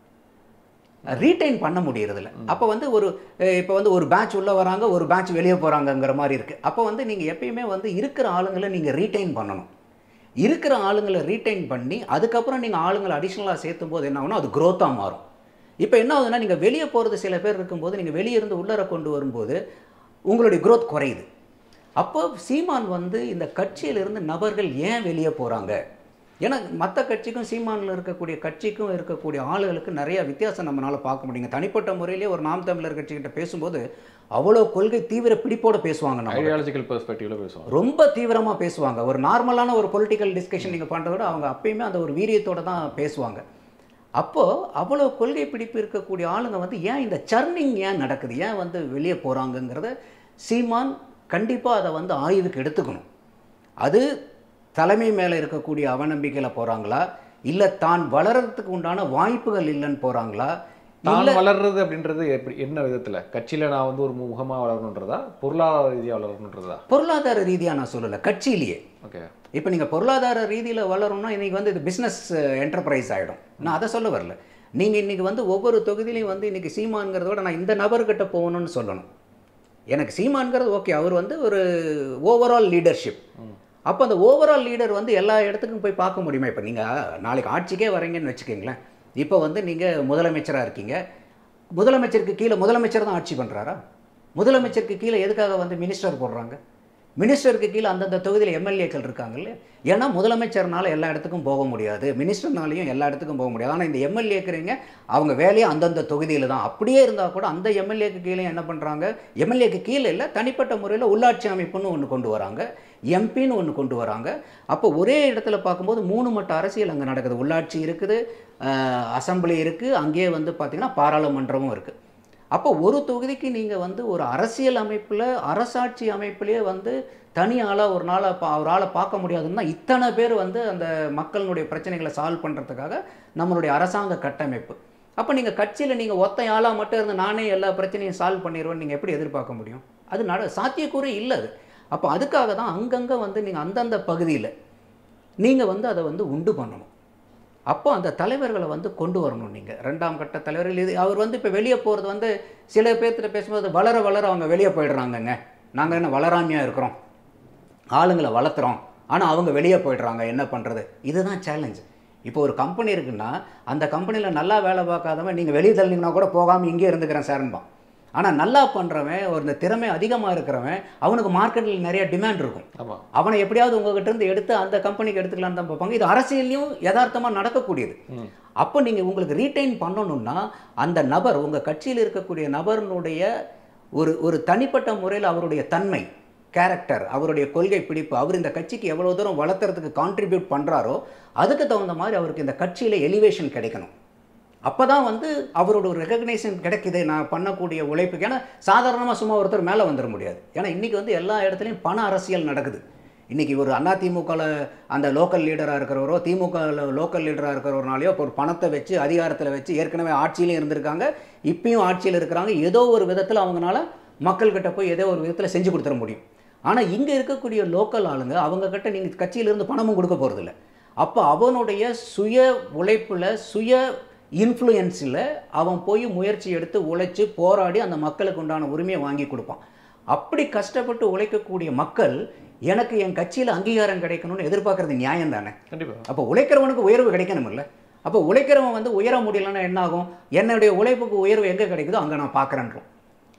ரீட்டைன் பண்ண முடியறதில்ல அப்போ வந்து ஒரு இப்போ வந்து ஒரு பேட்ச் உள்ளே வராங்க ஒரு பேட்ச் வெளியே போகிறாங்கங்கிற மாதிரி இருக்குது அப்போ வந்து நீங்கள் எப்பயுமே வந்து இருக்கிற ஆளுங்களை நீங்கள் ரீட்டைன் பண்ணணும் இருக்கிற ஆளுங்களை ரீட்டைன் பண்ணி அதுக்கப்புறம் நீங்கள் ஆளுங்களை அடிஷ்னலாக சேர்த்தும் போது என்ன ஆகும்னா அது growth-ஆ மாறும் இப்போ என்ன ஆகுதுன்னா நீங்கள் வெளியே போகிறது சில பேர் இருக்கும்போது நீங்கள் வெளியே இருந்து உள்ளர கொண்டு வரும்போது உங்களுடைய growth குறையுது அப்போ சீமான் வந்து இந்த கட்சியிலிருந்து நபர்கள் ஏன் வெளியே போகிறாங்க ஏன்னா மற்ற கட்சிக்கும் சீமானில் இருக்கக்கூடிய கட்சிக்கும் இருக்கக்கூடிய ஆளுகளுக்கு நிறைய வித்தியாசம் நம்மளால பார்க்க முடியுங்க தனிப்பட்ட முறையிலே ஒரு நாம் தமிழர் கட்சிக்கிட்ட பேசும்போது அவ்வளோ கொள்கை தீவிர பிடிப்போடு பேசுவாங்க நம்ம ஐடியாலஜிக்கல் பெர்ஸ்பெக்டிவ்ல பேசுவோம் ரொம்ப தீவிரமாக பேசுவாங்க ஒரு நார்மலான ஒரு பொலிட்டிக்கல் டிஸ்கஷன் நீங்கள் பண்ணுறத விட அவங்க அப்பயுமே அந்த ஒரு வீரியத்தோட தான் பேசுவாங்க அப்போது அவ்வளோ கொள்கை பிடிப்பு இருக்கக்கூடிய ஆளுங்க வந்து ஏன் இந்த சர்னிங் ஏன் நடக்குது ஏன் வந்து வெளியே போகிறாங்கங்கிறத சீமான் கண்டிப்பாக அதை வந்து ஆய்வுக்கு எடுத்துக்கணும் அது தலைமை மேலே இருக்கக்கூடிய அவநம்பிக்கையில் போகிறாங்களா இல்லை தான் வளர்கிறதுக்கு உண்டான வாய்ப்புகள் இல்லைன்னு போகிறாங்களா தான் வளர்றது அப்படின்றது எப்படி என்ன விதத்துல கட்சியில நான் வந்து ஒரு முகமா வளரணுன்றதா பொருளாதார ரீதியா வளரணுன்றதா பொருளாதார ரீதியாக நான் சொல்லலை கட்சியிலேயே ஓகே இப்போ நீங்கள் பொருளாதார ரீதியில் வளரணும்னா இன்றைக்கி வந்து இது பிஸ்னஸ் என்டர்பிரைஸ் ஆகிடும் நான் அதை சொல்ல வரல நீங்கள் இன்றைக்கி வந்து ஒவ்வொரு தொகுதியிலையும் வந்து இன்றைக்கி சீமான்கிறத விட நான் இந்த நபர்கிட்ட போகணும்னு சொல்லணும் எனக்கு சீமான்கிறது ஓகே அவர் வந்து ஒரு ஓவரால் லீடர்ஷிப் அப்போ அந்த ஓவரால் லீடர் வந்து எல்லா இடத்துக்கும் போய் பார்க்க முடியுமா இப்போ நீங்கள் நாளைக்கு ஆட்சிக்கே வரீங்கன்னு வச்சுக்கோங்களேன் இப்போ வந்து நீங்கள் முதலமைச்சராக இருக்கீங்க முதலமைச்சருக்கு கீழே முதலமைச்சர் தான் ஆட்சி பண்ணுறாரா முதலமைச்சருக்கு கீழே எதுக்காக வந்து மினிஸ்டர் போடுறாங்க மினிஸ்டருக்கு கீழே அந்தந்த தொகுதியில் எம்எல்ஏக்கள் இருக்காங்கல்ல ஏன்னா முதலமைச்சர்னால எல்லா இடத்துக்கும் போக முடியாது மினிஸ்டர்னாலையும் எல்லா இடத்துக்கும் போக முடியாது ஆனால் இந்த எம்எல்ஏக்கிறீங்க அவங்க வேலையே அந்தந்த தொகுதியில் தான் அப்படியே இருந்தால் கூட அந்த எம்எல்ஏக்கு கீழே என்ன பண்ணுறாங்க எம்எல்ஏக்கு கீழே இல்லை தனிப்பட்ட முறையில் உள்ளாட்சி அமைப்புன்னு ஒன்று கொண்டு வராங்க எம்பின்னு ஒன்று கொண்டு வராங்க அப்போ ஒரே இடத்துல பார்க்கும்போது மூணு மட்ட அரசியல் அங்கே நடக்குது உள்ளாட்சி இருக்குது அசம்பிளி இருக்குது அங்கேயே வந்து பார்த்திங்கன்னா பாராளுமன்றமும் இருக்குது அப்போ ஒரு தொகுதிக்கு நீங்கள் வந்து ஒரு அரசியல் அமைப்பில் அரசாட்சி அமைப்பிலே வந்து தனி ஆளாக ஒரு நாளை பா ஒரு ஆளை பார்க்க முடியாதுன்னா இத்தனை பேர் வந்து அந்த மக்களினுடைய பிரச்சனைகளை சால்வ் பண்ணுறதுக்காக நம்மளுடைய அரசாங்க கட்டமைப்பு அப்போ நீங்கள் கட்சியில் நீங்கள் ஒத்த ஆளாக மட்டும் இருந்து நானே எல்லா பிரச்சனையும் சால்வ் பண்ணிடுவேன் நீங்கள் எப்படி எதிர்பார்க்க முடியும் அது நட சாத்தியக்கூறே இல்லை அது அப்போ அதுக்காக தான் அங்கங்கே வந்து நீங்கள் அந்தந்த பகுதியில் நீங்கள் வந்து அதை வந்து உண்டு பண்ணணும் அப்போ அந்த தலைவர்களை வந்து கொண்டு வரணும் நீங்கள் ரெண்டாம் கட்ட தலைவர்கள் இது அவர் வந்து இப்போ வெளியே போகிறது வந்து சில பேர்த்திட்ட பேசும்போது வளர வளர அவங்க வெளியே போயிடுறாங்கங்க நாங்கள் என்ன வளராமையாக இருக்கிறோம் ஆளுங்களை வளர்த்துறோம் ஆனால் அவங்க வெளியே போயிடுறாங்க என்ன பண்ணுறது இதுதான் சேலஞ்ச் இப்போ ஒரு கம்பெனி இருக்குன்னா அந்த கம்பெனியில் நல்லா வேலை பார்க்காதவன் நீங்கள் வெளியே தள்ளிங்கன்னா கூட போகாமல் இங்கே இருந்துக்கிறேன் சார்ன்பான் ஆனால் நல்லா பண்ணுறவன் ஒரு இந்த திறமை அதிகமாக இருக்கிறவன் அவனுக்கு மார்க்கெட்டில் நிறைய டிமாண்ட் இருக்கும் ஆமா அவனை எப்படியாவது உங்ககிட்ட இருந்து எடுத்து அந்த கம்பெனிக்கு எடுத்துக்கலான்னு தான் பார்ப்பாங்க இது அரசியல்லையும் யதார்த்தமாக நடக்கக்கூடியது ம். அப்போ நீங்கள் உங்களுக்கு ரீட்டைன் பண்ணணும்னா அந்த நபர் உங்கள் கட்சியில் இருக்கக்கூடிய நபரினுடைய ஒரு ஒரு தனிப்பட்ட முறையில் அவருடைய தன்மை கேரக்டர் அவருடைய கொள்கை பிடிப்பு அவர் இந்த கட்சிக்கு எவ்வளோ தூரம் வளர்த்துறதுக்கு கான்ட்ரிபியூட் பண்ணுறாரோ அதுக்கு தகுந்த மாதிரி அவருக்கு இந்த கட்சியில் எலிவேஷன் கிடைக்கணும் அப்போ தான் வந்து அவரோட ஒரு ரெகக்னேஷன் கிடைக்குது நான் பண்ணக்கூடிய உழைப்புக்கு ஏன்னா சாதாரணமாக சும்மா ஒருத்தர் மேலே வந்துட முடியாது ஏன்னா இன்றைக்கி வந்து எல்லா இடத்துலையும் பண அரசியல் நடக்குது இன்றைக்கி ஒரு அதிமுகவில் அந்த லோக்கல் லீடராக இருக்கிறவரோ திமுக லோக்கல் லீடராக இருக்கிறவரனாலையோ இப்போ ஒரு பணத்தை வச்சு அதிகாரத்தில் வச்சு ஏற்கனவே ஆட்சியிலையும் இருந்திருக்காங்க இப்பயும் ஆட்சியில் இருக்கிறாங்க ஏதோ ஒரு விதத்தில் அவங்களால மக்கள்கிட்ட போய் ஏதோ ஒரு விதத்தில் செஞ்சு கொடுத்துட முடியும் ஆனால் இங்கே இருக்கக்கூடிய லோக்கல் ஆளுங்க அவங்கக்கிட்ட நீங்கள் கட்சியிலிருந்து பணமும் கொடுக்க போகிறதில்ல அப்போ அவனுடைய சுய உழைப்பில் சுய இன்ஃப்ளூயன்ஸில் அவன் போய் முயற்சி எடுத்து உழைச்சி போராடி அந்த மக்களுக்கு உண்டான உரிமையை வாங்கி கொடுப்பான் அப்படி கஷ்டப்பட்டு உழைக்கக்கூடிய மக்கள் எனக்கு என் கட்சியில் அங்கீகாரம் கிடைக்கணும்னு எதிர்பார்க்கறது நியாயம் தானே கண்டிப்பா அப்போ உழைக்கிறவனுக்கு உயர்வு கிடைக்கணுமில்ல அப்போ உழைக்கிறவன் வந்து உயர முடியலன்னா என்ன ஆகும் என்னுடைய உழைப்புக்கு உயர்வு எங்கே கிடைக்குதோ அங்கே நான் பார்க்குறேன்றோம்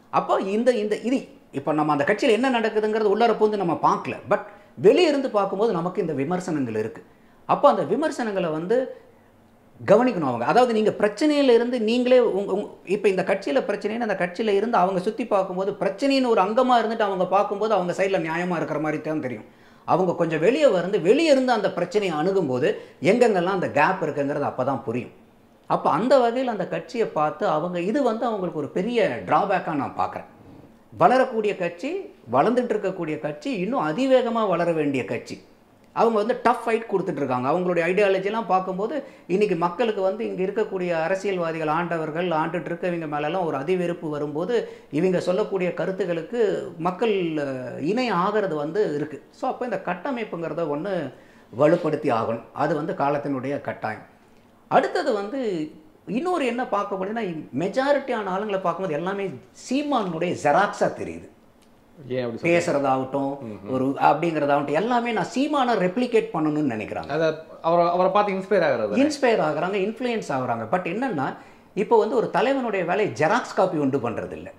அப்போ இந்த இந்த இது இப்போ நம்ம அந்த கட்சியில் என்ன நடக்குதுங்கிறது உள்ளார பூந்து நம்ம பார்க்கல பட் வெளியே இருந்து பார்க்கும்போது நமக்கு இந்த விமர்சனங்கள் இருக்குது அப்போ அந்த விமர்சனங்களை வந்து கவனிக்கணும் அவங்க அதாவது நீங்கள் பிரச்சனையில இருந்து நீங்களே உங்க இப்போ இந்த கட்சியில் பிரச்சனைன்னு அந்த கட்சியில் இருந்து அவங்க சுற்றி பார்க்கும்போது பிரச்சனைன்னு ஒரு அங்கமாக இருந்துட்டு அவங்க பார்க்கும்போது அவங்க சைடில் நியாயமாக இருக்கிற மாதிரி தான் தெரியும் அவங்க கொஞ்சம் வெளியே வந்து வெளியே இருந்து அந்த பிரச்சனையை அணுகும்போது எங்கெங்கெல்லாம் அந்த கேப் இருக்குங்கிறது அப்போ தான் புரியும் அப்போ அந்த வகையில் அந்த கட்சியை பார்த்து அவங்க இது வந்து அவங்களுக்கு ஒரு பெரிய ட்ராபேக்காக நான் பார்க்குறேன் வளரக்கூடிய கட்சி வளர்ந்துட்டு இருக்கக்கூடிய கட்சி இன்னும் அதிவேகமாக வளர வேண்டிய கட்சி அவங்க வந்து டஃப் ஃபைட் கொடுத்துட்ருக்காங்க அவங்களுடைய ஐடியாலஜிலாம் பார்க்கும்போது இன்றைக்கி மக்களுக்கு வந்து இங்கே இருக்கக்கூடிய அரசியல்வாதிகள் ஆண்டவர்கள் ஆண்டுட்டு இருக்கவங்க மேலெல்லாம் ஒரு அதிவெறுப்பு வரும்போது இவங்க சொல்லக்கூடிய கருத்துக்களுக்கு மக்கள் அஹ், இணை ஆகிறது வந்து இருக்குது ஸோ அப்போ இந்த கட்டமைப்புங்கிறத ஒன்று வலுப்படுத்தி ஆகணும் அது வந்து காலத்தினுடைய கட்டாயம் அடுத்தது வந்து இன்னொரு என்ன பார்க்க முடியுதுன்னா மெஜாரிட்டியான ஆளுங்களை பார்க்கும்போது எல்லாமே சீமானுடைய ஜெராக்ஸாக தெரியுது ஏன் அப்படி சொல்றீங்க? பேசுறதாகட்டும் ஒரு அப்படிங்கிறதாகட்டும் எல்லாமே நான் சீமானை ரெப்ளிகேட் பண்ணணும்னு நினைக்கிறாங்க அதை அவரை அவரை பார்த்து இன்ஸ்பயர் ஆகிறது இன்ஸ்பயர் ஆகுறாங்க இன்ஃப்ளூயன்ஸ் ஆகுறாங்க பட் என்னன்னா இப்போ வந்து ஒரு தலைவனுடைய வேலையை ஜெராக்ஸ் காப்பி உண்டு பண்றது இல்ல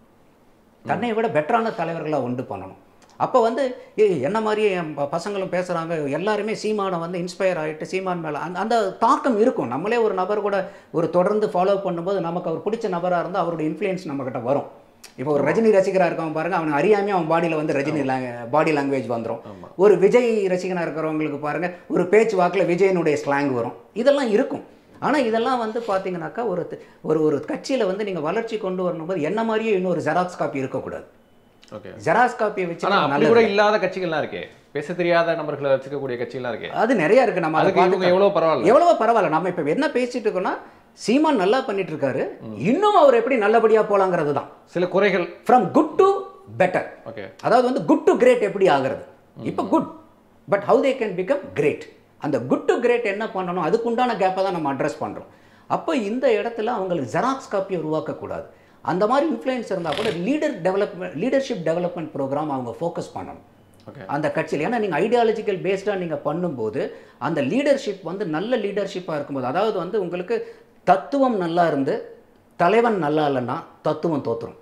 தன்னை விட பெட்டரான தலைவர்களாக உண்டு பண்ணணும் அப்போ வந்து ஏய் என்ன மாதிரியே என் ப- பசங்களும் பேசுகிறாங்க எல்லாருமே சீமானை வந்து இன்ஸ்பயர் ஆகிட்டு சீமான் மேலே அந்த அந்த தாக்கம் இருக்கும் நம்மளே ஒரு நபர் கூட ஒரு தொடர்ந்து ஃபாலோ பண்ணும்போது நமக்கு அவர் பிடிச்ச நபராக இருந்தால் அவருடைய இன்ஃப்ளூயன்ஸ் நம்மக்கிட்ட வரும் இப்போ ஒரு ரஜினி ரசிகராக இருக்கவன் பாருங்க அவன் அறியாமே அவன் பாடியில் வந்து ரஜினி பாடி லாங்குவேஜ் வந்துடும் ஆமா. ஒரு விஜய் ரசிகனாக இருக்கிறவங்களுக்கு பாருங்க ஒரு பேச்சு வாக்கில் விஜயனுடைய ஸ்லாங் வரும் இதெல்லாம் இருக்கும் ஆனால் இதெல்லாம் வந்து பார்த்தீங்கன்னாக்கா ஒரு த- ஒரு ஒரு கட்சியில் வந்து நீங்கள் வளர்ச்சி கொண்டு வரணும்போது என்ன மாதிரியே இன்னொரு ஜெராக்ஸ் காப்பி இருக்கக்கூடாது ஓகே ஜெராக்ஸ் காப்பியை வச்சு ஆனா அப்படி நல்லது கூட இல்லாத கட்சிகள்லாம் இருக்கே பேச தெரியாத நபர்களை வச்சுக்கக்கூடிய கட்சிகள்லாம் இருக்கே அது நிறைய இருக்கு நம்ம அதை அதுக்கு இவங்க பார்த்துக்கலாம். எவ்வளவு பரவாயில்ல எவ்வளவோ பரவாயில்ல நம்ம இப்போ என்ன பேசிட்டு இருக்கோம்னா சீமான் நல்லா பண்ணிட்டு இருக்காரு இன்னும் அவர் எப்படி நல்லபடியா போலாங்கிறது தான் சில குறைகள் from good to better okay அதாவது வந்து குட் டு கிரேட் எப்படி ஆகிறது இப்போ good but how they can become great அந்த குட் டு கிரேட் என்ன பண்ணணும் அதுக்குண்டான கேப்பை தான் நம்ம அட்ரஸ் பண்ணுறோம் அப்போ இந்த இடத்துல அவங்களுக்கு ஜெராக்ஸ் காப்பியை உருவாக்கக்கூடாது அந்த மாதிரி இன்ஃப்ளூயன்ஸ் இருந்தால் கூட leader development leadership development programme அவங்க ஃபோக்கஸ் பண்ணணும் ஓகே அந்த கட்சியில் ஏன்னா நீங்கள் ஐடியாலஜிக்கல் பேஸ்டாக நீங்கள் பண்ணும்போது அந்த லீடர்ஷிப் வந்து நல்ல லீடர்ஷிப்பாக இருக்கும்போது அதாவது வந்து உங்களுக்கு தத்துவம் நல்லா இருந்து தலைவன் நல்லா இல்லைன்னா தத்துவம் தோத்துரும்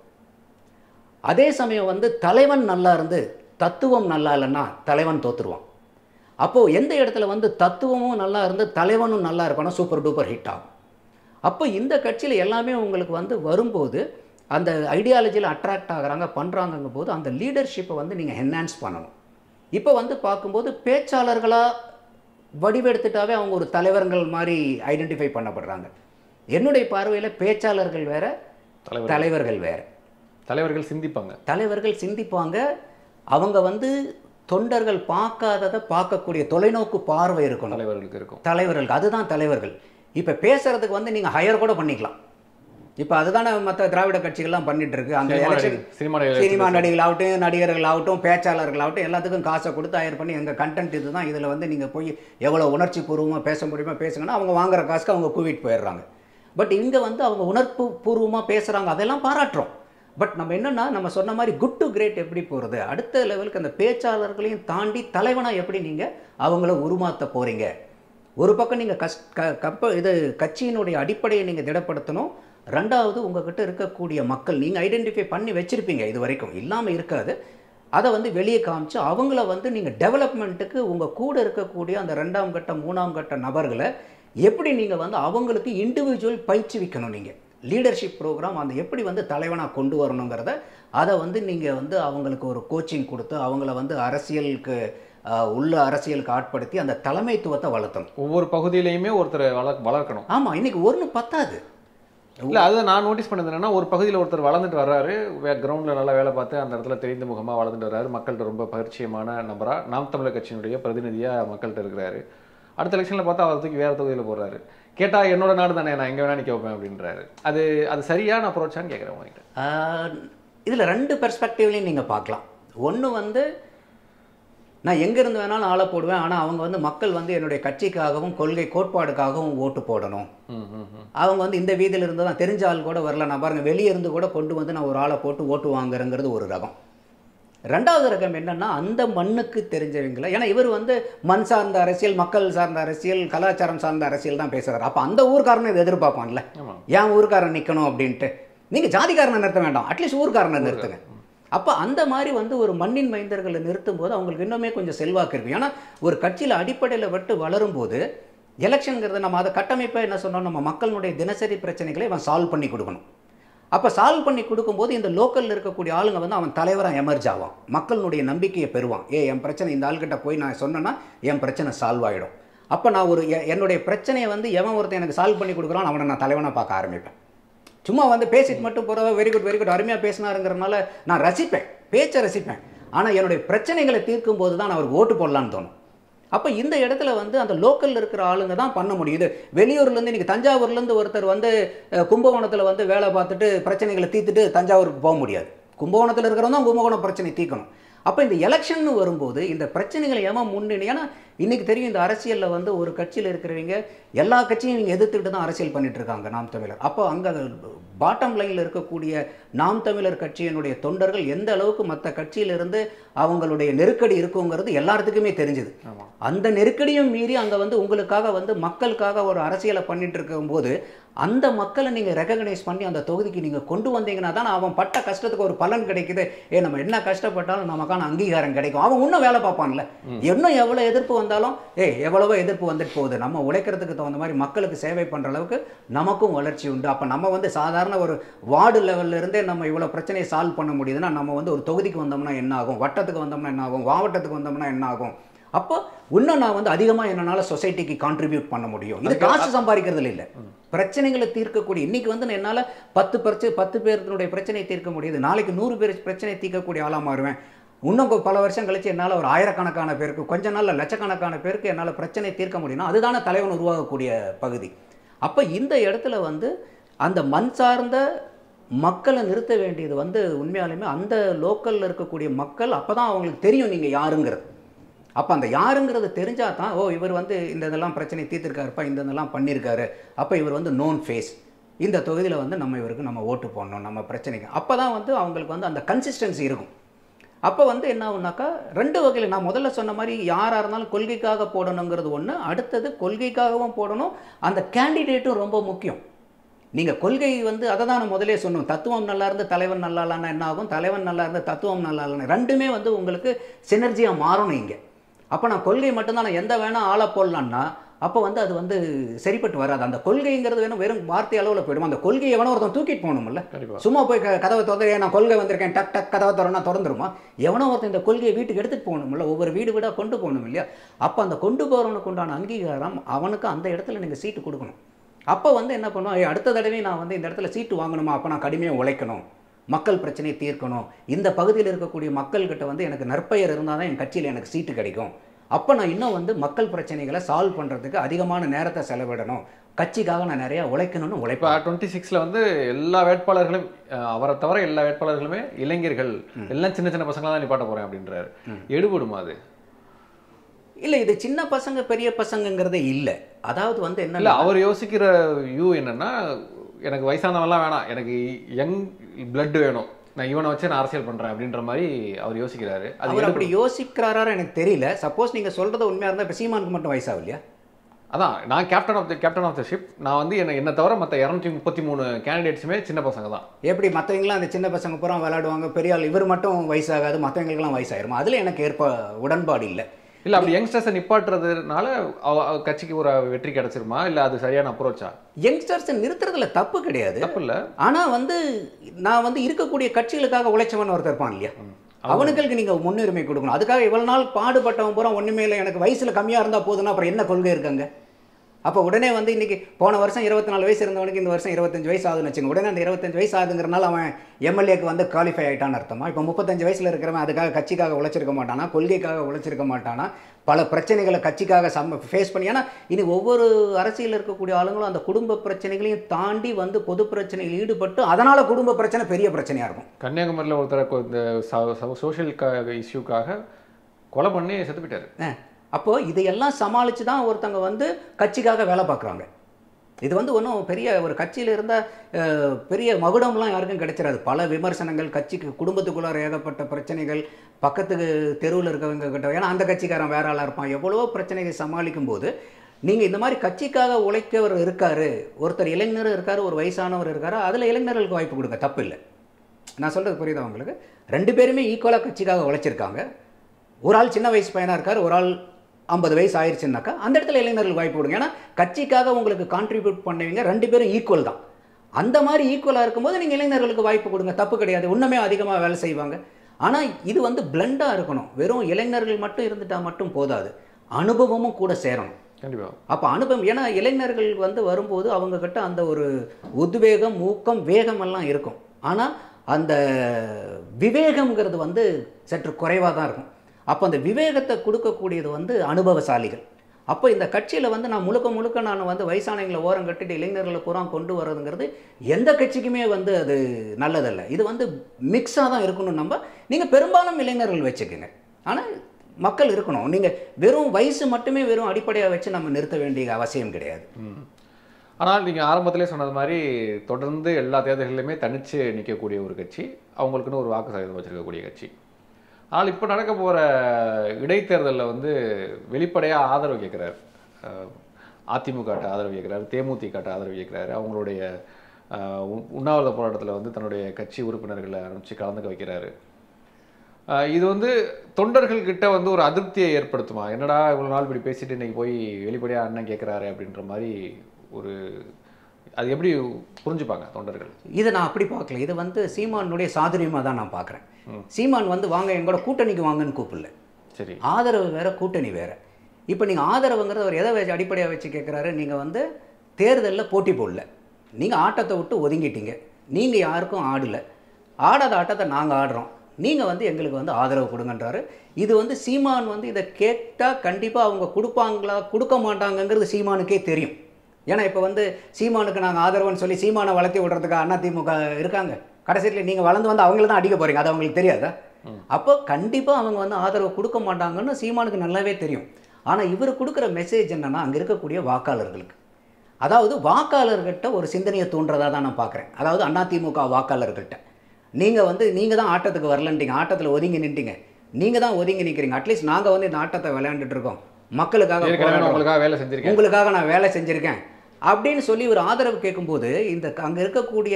அதே சமயம் வந்து தலைவன் நல்லா இருந்து தத்துவம் நல்லா இல்லைன்னா தலைவன் தோத்துருவான் அப்போது எந்த இடத்துல வந்து தத்துவமும் நல்லா இருந்து தலைவனும் நல்லா இருக்கணும் சூப்பர் டூப்பர் ஹிட் ஆகும் அப்போ இந்த கட்சியில் எல்லாமே உங்களுக்கு வந்து வரும்போது அந்த ஐடியாலஜியில் அட்ராக்ட் ஆகுறாங்க பண்ணுறாங்கங்கும் போது அந்த லீடர்ஷிப்பை வந்து நீங்கள் என்ஹான்ஸ் பண்ணணும் இப்போ வந்து பார்க்கும்போது பேச்சாளர்களாக வடிவெடுத்துட்டாவே அவங்க ஒரு தலைவர்கள் மாதிரி ஐடென்டிஃபை பண்ணப்படுறாங்க என்னுடைய பார்வையில் பேச்சாளர்கள் வேற தலைவர் தலைவர்கள் வேற தலைவர்கள் சிந்திப்பாங்க தலைவர்கள் சிந்திப்பாங்க அவங்க வந்து தொண்டர்கள் பார்க்காததை பார்க்கக்கூடிய தொலைநோக்கு பார்வை இருக்கணும் தலைவர்களுக்கு இருக்கும் தலைவர்களுக்கு அதுதான் தலைவர்கள் இப்போ பேசுறதுக்கு வந்து நீங்கள் ஹையர் கூட பண்ணிக்கலாம் இப்போ அதுதானே மற்ற திராவிட கட்சிகள்லாம் பண்ணிட்டு இருக்கு அந்த சினிமா எலெக்ஷன் நடிகை- சினிமா நடிகர்கள் சினிமா நடிகர்களாகட்டும் நடிகர்களாகட்டும் பேச்சாளர்களாகட்டும் எல்லாத்துக்கும் காசை கொடுத்து ஹையர் பண்ணி எங்கள் கண்டென்ட் இதுதான் இதில் வந்து நீங்கள் போய் எவ்வளோ உணர்ச்சி பூர்வமாக பேச முடியுமா பேசுங்கன்னா அவங்க வாங்குற காசுக்கு அவங்க கூவிட்டு போயிடுறாங்க பட் இங்கே வந்து அவங்க உணர்வு பூர்வமாக பேசுகிறாங்க அதெல்லாம் பாராட்டுறோம் பட் நம்ம என்னன்னா நம்ம சொன்ன மாதிரி குட் டு கிரேட் எப்படி போகிறது அடுத்த லெவலுக்கு அந்த பேச்சாளர்களையும் தாண்டி தலைவனாக எப்படி நீங்கள் அவங்கள உருமாற்ற போகிறீங்க ஒரு பக்கம் நீங்கள் கஷ் க கப்ப இது கட்சியினுடைய அடிப்படையை நீங்கள் திடப்படுத்தணும் ரெண்டாவது உங்ககிட்ட இருக்கக்கூடிய மக்கள் நீங்கள் ஐடென்டிஃபை பண்ணி வச்சுருப்பீங்க இது வரைக்கும் இல்லாமல் இருக்காது அதை வந்து வெளியே காமிச்சு அவங்கள வந்து நீங்கள் டெவலப்மெண்ட்டுக்கு உங்கள் கூட இருக்கக்கூடிய அந்த ரெண்டாம் கட்ட மூணாம் கட்ட நபர்களை எப்படி நீங்கள் வந்து அவங்களுக்கு இண்டிவிஜுவல் பயிற்றுவிக்கணும் நீங்கள் லீடர்ஷிப் ப்ரோக்ராம் அந்த எப்படி வந்து தலைவனாக கொண்டு வரணுங்கிறத அதை வந்து நீங்கள் வந்து அவங்களுக்கு ஒரு கோச்சிங் கொடுத்து அவங்கள வந்து அரசியலுக்கு ஆஹ், உள்ள அரசியலுக்கு ஆட்படுத்தி அந்த தலைமைத்துவத்தை வளர்த்தணும் ஒவ்வொரு பகுதியிலையுமே ஒருத்தரை வளர் வளர்க்கணும் ஆமாம் இன்னைக்கு ஒன்று பத்தாது இல்ல அதை நான் நோட்டீஸ் பண்ணது என்னன்னா ஒரு பகுதியில் ஒருத்தர் வளர்ந்துட்டு வர்றாரு கிரவுண்டில் நல்லா வேலை பார்த்து அந்த இடத்துல தெரிந்த முகமா வளர்ந்துட்டு வர்றாரு மக்கள்கிட்ட ரொம்ப பரிச்சயமான நபரா நாம் தமிழர் கட்சியினுடைய பிரதிநிதியா மக்கள்கிட்ட இருக்கிறாரு அடுத்த எலெக்ஷனில் பார்த்தா அவர் தூக்கி வேற தொகுதியில் போடுறாரு கேட்டா என்னோட நாடு தானே நான் எங்க வேணா நிக்க வைப்பேன் அப்படின்றாரு அது அது சரியான அப்ரோச்சான்னு கேட்குறேன் உங்ககிட்ட இதில் ரெண்டு பெர்ஸ்பெக்டிவ்லையும் நீங்கள் பார்க்கலாம் ஒன்று வந்து நான் எங்கேருந்து வேணாலும் ஆளை போடுவேன் ஆனால் அவங்க வந்து மக்கள் வந்து என்னுடைய கட்சிக்காகவும் கொள்கை கோட்பாடுக்காகவும் ஓட்டு போடணும் ம் ம் ம் அவங்க வந்து இந்த வீதியில இருந்து தான் தெரிஞ்ச ஆள் கூட வரல நான் பாருங்க வெளியே இருந்து கூட கொண்டு வந்து நான் ஒரு ஆளை போட்டு ஓட்டு வாங்குறேங்கிறது ஒரு ரகம் ரெண்டாவது ரகம் என்னன்னா அந்த மண்ணுக்கு தெரிஞ்சவங்கள ஏன்னா இவர் வந்து மண் சார்ந்த அரசியல் மக்கள் சார்ந்த அரசியல் கலாச்சாரம் சார்ந்த அரசியல் தான் பேசுறாரு அப்போ அந்த ஊர்க்காரனும் இதை எதிர்பார்ப்பான்ல ஆமா ஏன் ஊர்க்காரன் நிற்கணும் அப்படின்ட்டு நீங்கள் ஜாதிக்காரனை நிறுத்த வேண்டாம் அட்லீஸ்ட் ஊர்க்காரனை நிறுத்துங்க அப்போ அந்த மாதிரி வந்து ஒரு மண்ணின் மைந்தர்களை நிறுத்தும் போது அவங்களுக்கு இன்னுமே கொஞ்சம் செல்வாக்கு இருக்கும் ஏன்னா ஒரு கட்சியில் அடிப்படையில் விட்டு வளரும் போது எலெக்ஷனுங்கிறது நம்ம அதை கட்டமைப்பை என்ன சொன்னோம் நம்ம மக்களுடைய தினசரி பிரச்சனைகளை அவன் சால்வ் பண்ணி கொடுக்கணும் அப்போ சால்வ் பண்ணி கொடுக்கும்போது இந்த லோக்கலில் இருக்கக்கூடிய ஆளுங்க வந்து அவன் தலைவராக எமர்ஜ் ஆவான் மக்களுடைய நம்பிக்கையை பெறுவான் ஏ என் பிரச்சனை இந்த ஆள்கிட்ட போய் நான் சொன்னேன்னா என் பிரச்சனை சால்வ் ஆகிடும் அப்போ நான் ஒரு எ- என்னுடைய பிரச்சனையை வந்து எவன் ஒருத்தன் எனக்கு சால்வ் பண்ணி கொடுக்குறான் அவனை நான் தலைவனாக பார்க்க ஆரம்பிப்பேன் சும்மா வந்து பேசிட்டு மட்டும் போகிறவ வெரி குட் வெரி குட் அருமையாக பேசினாருங்கிறனால நான் ரசிப்பேன் பேச்சை ரசிப்பேன் ஆனால் என்னுடைய பிரச்சனைகளை தீர்க்கும் போது தான் நான் அவருக்கு ஓட்டு போடலான்னு தோணும் அப்போ இந்த இடத்துல வந்து அந்த லோக்கலில் இருக்கிற ஆளுங்க தான் பண்ண முடியுது வெளியூர்லேருந்து இன்றைக்கி தஞ்சாவூர்லேருந்து ஒருத்தர் வந்து அஹ், கும்பகோணத்தில் வந்து வேலை பார்த்துட்டு பிரச்சனைகளை தீர்த்துட்டு தஞ்சாவூருக்கு போக முடியாது கும்பகோணத்தில் இருக்கிறவங்க தான் கும்பகோணம் பிரச்சனை தீர்க்கணும் அப்போ இந்த எலெக்ஷன் வரும்போது இந்த பிரச்சனைகளை ஏமா முன்னணி ஏன்னா இன்றைக்கி தெரியும் இந்த அரசியலில் வந்து ஒரு கட்சியில் இருக்கிறவங்க எல்லா கட்சியும் இவங்க எதிர்த்துட்டு தான் அரசியல் பண்ணிட்டு இருக்காங்க நாம் தமிழர் அப்போ அங்கே பாட்டம் லைனில் இருக்கக்கூடிய நாம் தமிழர் கட்சியினுடைய தொண்டர்கள் எந்த அளவுக்கு மற்ற கட்சியிலிருந்து அவங்களுடைய நெருக்கடி இருக்குங்கிறது எல்லாத்துக்குமே தெரிஞ்சுது ஆமா அந்த நெருக்கடியும் மீறி அங்கே வந்து உங்களுக்காக வந்து மக்களுக்காக ஒரு அரசியலை பண்ணிட்டு இருக்கும்போது அந்த மக்களை நீங்கள் ரெகக்னைஸ் பண்ணி அந்த தொகுதிக்கு நீங்கள் கொண்டு வந்தீங்கன்னா தான் அவன் பட்ட கஷ்டத்துக்கு ஒரு பலன் கிடைக்குது ஏ நம்ம என்ன கஷ்டப்பட்டாலும் நமக்கான அங்கீகாரம் கிடைக்கும் அவன் இன்னும் வேலை பார்ப்பான்ல இன்னும் எவ்வளோ எதிர்ப்பு வந்தாலும் ஏய் எவ்வளவோ எதிர்ப்பு வந்துட்டு போகுது நம்ம உழைக்கிறதுக்கு தகுந்த மாதிரி மக்களுக்கு சேவை பண்ணுற அளவுக்கு நமக்கும் வளர்ச்சி உண்டு அப்போ நம்ம வந்து சாதாரண ஒரு வார்டு லெவல்ல இருந்தே நம்ம இவ்வளோ பிரச்சனையை சால்வ் பண்ண முடியுதுன்னா நம்ம வந்து ஒரு தொகுதிக்கு வந்தோம்னா என்ன ஆகும் வட்டத்துக்கு வந்தோம்னா என்ன ஆகும் மாவட்டத்துக்கு வந்தோம்னா என்ன ஆகும் அப்போ இன்னும் நான் வந்து அதிகமாக என்னால் சொசைட்டிக்கு கான்ட்ரிபியூட் பண்ண முடியும் இது காசு சம்பாதிக்கிறதுல இல்லை பிரச்சனைகளை தீர்க்கக்கூடிய இன்னைக்கு வந்து நான் என்னால் பத்து பிரச்சனை பத்து பேருடைய பிரச்சனையை தீர்க்க முடியுது நாளைக்கு நூறு பேர் பிரச்சனையை தீர்க்கக்கூடிய ஆளாக மாறுவேன் இன்னும் கொ- பல வருஷம் கழிச்சு என்னால் ஒரு ஆயிரக்கணக்கான பேருக்கு கொஞ்ச நாள்ல லட்சக்கணக்கான பேருக்கு என்னால் பிரச்சனை தீர்க்க முடியும்னா அதுதானே தலைவன் உருவாகக்கூடிய பகுதி அப்போ இந்த இடத்துல வந்து அந்த மண் சார்ந்த மக்களை நிறுத்த வேண்டியது வந்து உண்மையாலுமே அந்த லோக்கலில் இருக்கக்கூடிய மக்கள் அப்போ தான் அவங்களுக்கு தெரியும் நீங்கள் யாருங்கிறது அப்போ அந்த யாருங்கிறது தெரிஞ்சால் தான் ஓ இவர் வந்து இந்த இதெல்லாம் பிரச்சனை தீர்த்திருக்காருப்பா இந்த இதெல்லாம் பண்ணியிருக்காரு அப்போ இவர் வந்து நோன் ஃபேஸ் இந்த தொகுதியில் வந்து நம்ம இவருக்கு நம்ம ஓட்டு போடணும் நம்ம பிரச்சனைக்கு அப்போ தான் வந்து அவங்களுக்கு வந்து அந்த கன்சிஸ்டன்சி இருக்கும் அப்போ வந்து என்ன ஆகுனாக்கா ரெண்டு வகையில் நான் முதல்ல சொன்ன மாதிரி யாராக இருந்தாலும் கொள்கைக்காக போடணுங்கிறது ஒன்று அடுத்தது கொள்கைக்காகவும் போடணும் அந்த கேண்டிடேட்டும் ரொம்ப முக்கியம் நீங்கள் கொள்கை வந்து அதை தான் நான் முதலே சொன்னோம் தத்துவம் நல்லா இருந்து தலைவன் நல்லா இல்லைன்னா என்ன ஆகும் தலைவன் நல்லா இருந்து தத்துவம் நல்லா இல்லைன்னு ரெண்டுமே வந்து உங்களுக்கு சினர்ஜியாக மாறணும் இங்கே அப்போ நான் கொள்கை மட்டும்தான் நான் எந்த வேணால் ஆளை போடலான்னா அப்போ வந்து அது வந்து சரிப்பட்டு வராது அந்த கொள்கைங்கிறது வேணும் வெறும் வார்த்தை அளவில் போயிடும் அந்த கொள்கையை வேணும் ஒருத்தன் தூக்கிட்டு போகணும்ல கண்டிப்பா சும்மா போய் க- கதவை திறந்து "ஏய், நான் கொள்கை வந்திருக்கேன் டக் டக் கதவை திறனா திறந்துருமா எவனோ ஒருத்தன் இந்த கொள்கையை வீட்டுக்கு எடுத்துகிட்டு போகணும்ல ஒவ்வொரு வீடு வீடாக கொண்டு போகணும் இல்லையா அப்போ அந்த கொண்டு போகிறவனுக்கு உண்டான அங்கீகாரம் அவனுக்கு அந்த இடத்துல நீங்கள் சீட்டு கொடுக்கணும் அப்போ வந்து என்ன பண்ணுவோம் "ஏய், அடுத்த தடவை நான் வந்து இந்த இடத்துல சீட்டு வாங்கணுமா அப்போ நான் கடுமையாக உழைக்கணும் மக்கள் பிரச்சனையை தீர்க்கணும் இந்த பகுதியில் இருக்கக்கூடிய மக்கள்கிட்ட வந்து எனக்கு நற்பெயர் இருந்தால் தான் என் கட்சியில் எனக்கு சீட்டு கிடைக்கும் அப்போ நான் இன்னும் வந்து மக்கள் பிரச்சனைகளை சால்வ் பண்ணுறதுக்கு அதிகமான நேரத்தை செலவிடணும் கட்சிக்காக நான் நிறையா உழைக்கணும்னு இப்போ உழைப்பேன் டுவெண்ட்டி சிக்ஸில் வந்து எல்லா வேட்பாளர்களும் அஹ், அவரை தவிர எல்லா வேட்பாளர்களுமே இளைஞர்கள் எல்லாம் சின்ன சின்ன பசங்களா தான் நிப்பாட்ட போறேன் அப்படின்றாரு எடுபடுமா அது இல்லை இது சின்ன பசங்க பெரிய பசங்கங்கிறதே இல்லை அதாவது வந்து என்ன இல்ல அவர் யோசிக்கிற வியூ என்னன்னா எனக்கு வயசானவன்லாம் வேணாம் எனக்கு யங் blood வேணும் நான் இவனை வச்சு நான் அரசியல் பண்றேன் அப்படின்ற மாதிரி அவர் யோசிக்கிறாரு அது அவர் எடுபடும். அப்படி யோசிக்கிறாரா எனக்கு தெரியல சப்போஸ் நீங்கள் சொல்கிறது உண்மையாக இருந்தால் இப்போ சீமானுக்கு மட்டும் வயசாகும் இல்லையா அதான் நான் captain of the captain of the ship நான் வந்து என்ன என்ன தவிர மற்ற இரநூத்தி முப்பத்தி மூணு கேண்டிடேட்ஸுமே சின்ன பசங்க தான் எப்படி மற்றவங்களாம் அந்த சின்ன பசங்க பூரா விளையாடுவாங்க பெரிய ஆள் இவர் மட்டும் வயசாகாது மற்றவங்களுக்குலாம் வயசாயிருமா அதில் எனக்கு ஏற்ப உடன்பாடு இல்லை இல்ல அப்படி யங்ஸ்டர்ஸை நிப்பாட்டுறதுனால அவ- அவ கட்சிக்கு ஒரு வெற்றி கிடைச்சிருமா இல்ல அது சரியான அப்ரோச்சா யங்ஸ்டர்ஸை நிறுத்துறதுல தப்பு கிடையாது தப்பு இல்ல ஆனால் வந்து நான் வந்து இருக்கக்கூடிய கட்சிகளுக்காக உழைச்சவன் ஒருத்தர் இருப்பான் இல்லையா அவனுங்களுக்கு நீங்கள் முன்னுரிமை கொடுக்கணும் அதுக்காக இவ்வளவு நாள் பாடுபட்டவன் பூரா ஒன்றுமே இல்லை எனக்கு வயசில் கம்மியாக இருந்தால் போதுன்னா அப்புறம் என்ன கொள்கை இருக்காங்க அப்போ உடனே வந்து இன்னைக்கு போன வருஷம் இருபத்தி நாலு வயசு இருந்தவனுக்கு இந்த வருஷம் இருபத்தஞ்சு வயசு ஆகுதுன்னு வச்சுங்க உடனே அந்த இருபத்தஞ்சு வயசு ஆகுதுங்கிறனால அவன் எம்எல்ஏக்கு வந்து குவாலிஃபை ஆயிட்டான்னு அர்த்தமா இப்போ முப்பத்தஞ்சு வயசில் இருக்கிறவன் அதுக்காக கட்சிக்காக உழைச்சிருக்க மாட்டானா கொள்கைக்காக உழைச்சிருக்க மாட்டானா பல பிரச்சனைகளை கட்சிக்காக சம் ஃபேஸ் பண்ணி ஏன்னா இனி ஒவ்வொரு அரசியலில் இருக்கக்கூடிய ஆளுங்களும் அந்த குடும்ப பிரச்சனைகளையும் தாண்டி வந்து பொது பிரச்சனையில் ஈடுபட்டு அதனால் குடும்ப பிரச்சனை பெரிய பிரச்சனையாக இருக்கும் கன்னியாகுமரியில் ஒருத்தரை கொ- இந்த சோஷியல் இஷ்யூக்காக கொலை பண்ணி செத்து போயிட்டாரு அஹ், அப்போ இதையெல்லாம் சமாளித்து தான் ஒருத்தங்க வந்து கட்சிக்காக வேலை பார்க்குறாங்க இது வந்து ஒன்றும் பெரிய ஒரு கட்சியில் இருந்த அஹ், பெரிய மகுடம்லாம் யாருக்கும் கிடைச்சிடாது பல விமர்சனங்கள் கட்சிக்கு குடும்பத்துக்குள்ளார ஏகப்பட்ட பிரச்சனைகள் பக்கத்துக்கு தெருவில் இருக்கவங்க கிட்ட ஏன்னா அந்த கட்சிக்காரன் வேற ஆளாக இருப்பான் எவ்வளவோ பிரச்சனைகளை சமாளிக்கும் போது நீங்கள் இந்த மாதிரி கட்சிக்காக உழைக்கவர் இருக்காரு ஒருத்தர் இளைஞர் இருக்காரு ஒரு வயசானவர் இருக்காரு அதில் இளைஞர்களுக்கு வாய்ப்பு கொடுங்க தப்பு இல்லை நான் சொல்கிறது புரியுதா உங்களுக்கு ரெண்டு பேருமே ஈக்குவலாக கட்சிக்காக உழைச்சிருக்காங்க ஒரு ஆள் சின்ன வயசு பையனாக இருக்கார் ஒரு ஆள் ஐம்பது வயசு ஆயிடுச்சுனாக்கா அந்த இடத்துல இளைஞர்களுக்கு வாய்ப்பு கொடுங்க ஏன்னா கட்சிக்காக உங்களுக்கு கான்ட்ரிபியூட் பண்ணுவீங்க ரெண்டு பேரும் ஈக்குவல் தான் அந்த மாதிரி ஈக்குவலாக இருக்கும்போது நீங்கள் இளைஞர்களுக்கு வாய்ப்பு கொடுங்க தப்பு கிடையாது இன்னுமே அதிகமாக வேலை செய்வாங்க ஆனால் இது வந்து பிளெண்டாக இருக்கணும் வெறும் இளைஞர்கள் மட்டும் இருந்துட்டால் மட்டும் போதாது அனுபவமும் கூட சேரணும் கண்டிப்பாக அப்போ அனுபவம் ஏன்னா இளைஞர்கள் வந்து வரும்போது அவங்க கிட்ட அந்த ஒரு உத்வேகம் ஊக்கம் வேகம் எல்லாம் இருக்கும் ஆனால் அந்த விவேகம்ங்கிறது வந்து சற்று குறைவாக தான் இருக்கும் அப்போ அந்த விவேகத்தை கொடுக்கக்கூடியது வந்து அனுபவசாலிகள் அப்போ இந்த கட்சியில் வந்து நான் முழுக்க முழுக்க நான் வந்து வயசானவங்களை ஓரம் கட்டிட்டு இளைஞர்களை பூரா கொண்டு வர்றதுங்கிறது எந்த கட்சிக்குமே வந்து அது நல்லதல்ல இது வந்து மிக்ஸாக தான் இருக்கணும் நம்ம நீங்கள் பெரும்பாலும் இளைஞர்கள் வச்சுக்கோங்க ஆனால் மக்கள் இருக்கணும் நீங்கள் வெறும் வயசு மட்டுமே வெறும் அடிப்படையாக வச்சு நம்ம நிறுத்த வேண்டிய அவசியம் கிடையாது ம். ஆனால் நீங்கள் ஆரம்பத்திலே சொன்னது மாதிரி தொடர்ந்து எல்லா தேர்தல்களிலுமே தனிச்சு நிற்கக்கூடிய ஒரு கட்சி அவங்களுக்குன்னு ஒரு வாக்கு சதவீதம் வச்சிருக்கக்கூடிய கட்சி ஆனால் இப்போ நடக்க போகிற இடைத்தேர்தலில் வந்து வெளிப்படையாக ஆதரவு கேட்குறாரு அதிமுகட்ட ஆதரவு கேட்குறாரு தேமுதிகட்ட ஆதரவு கேட்குறாரு அவங்களுடைய அஹ், உ- உண்ணாவிரத போராட்டத்தில் வந்து தன்னுடைய கட்சி உறுப்பினர்களை அனுப்பிச்சு கலந்துக்க வைக்கிறாரு அஹ், இது வந்து தொண்டர்கள் கிட்ட வந்து ஒரு அதிருப்தியை ஏற்படுத்துமா என்னடா இவ்வளோ நாள் இப்படி பேசிட்டு இன்னைக்கு போய் வெளிப்படையாக அண்ணன் கேட்குறாரு அப்படின்ற மாதிரி ஒரு அது எப்படி புரிஞ்சுப்பாங்க தொண்டர்கள் இதை நான் அப்படி பார்க்கல இது வந்து சீமானுடைய சாதுரியமாக தான் நான் பார்க்குறேன் சீமான் வந்து வாங்க எங்களோட கூட்டணிக்கு வாங்கன்னு கூப்பிடல சரி ஆதரவு வேற கூட்டணி வேற இப்போ நீங்கள் ஆதரவுங்கிறத அவர் எதை வச்சு அடிப்படையாக வச்சு கேட்குறாரு நீங்கள் வந்து தேர்தலில் போட்டி போடல நீங்கள் ஆட்டத்தை விட்டு ஒதுங்கிட்டீங்க நீங்கள் யாருக்கும் ஆடலை ஆடாத ஆட்டத்தை நாங்கள் ஆடுறோம் நீங்கள் வந்து எங்களுக்கு வந்து ஆதரவு கொடுங்கன்றாரு இது வந்து சீமான் வந்து இதை கேட்டால் கண்டிப்பாக அவங்க கொடுப்பாங்களா கொடுக்க மாட்டாங்கங்கிறது சீமானுக்கே தெரியும் ஏன்னா இப்போ வந்து சீமானுக்கு நாங்கள் ஆதரவுன்னு சொல்லி சீமானை வளர்த்தி விடுறதுக்கு அதிமுக இருக்காங்க கடைசியில் நீங்கள் வளர்ந்து வந்து அவங்கள தான் அடிக்க போகிறீங்க அது அவங்களுக்கு தெரியாதா அப்போ கண்டிப்பாக அவங்க வந்து ஆதரவு கொடுக்க மாட்டாங்கன்னு சீமானுக்கு நல்லாவே தெரியும் ஆனால் இவர் கொடுக்குற மெசேஜ் என்னன்னா அங்கே இருக்கக்கூடிய வாக்காளர்களுக்கு அதாவது வாக்காளர்கிட்ட ஒரு சிந்தனையை தூண்டுறதா தான் நான் பார்க்குறேன் அதாவது அதிமுக வாக்காளர்கள்ட்ட நீங்கள் வந்து நீங்கள் தான் ஆட்டத்துக்கு வரலன்ட்டீங்க ஆட்டத்தில் ஒதுங்கி நின்ட்டீங்க நீங்கள் தான் ஒதுங்கி நிற்கிறீங்க அட்லீஸ்ட் நாங்கள் வந்து இந்த ஆட்டத்தை விளையாண்டுட்டு இருக்கோம் மக்களுக்காக ஏற்கனவே போராடுறோம். நான் உங்களுக்காக வேலை செஞ்சிருக்கேன் உங்களுக்காக நான் வேலை செஞ்சுருக்கேன் அப்படின்னு சொல்லி ஒரு ஆதரவு கேட்கும்போது இந்த அங்கே இருக்கக்கூடிய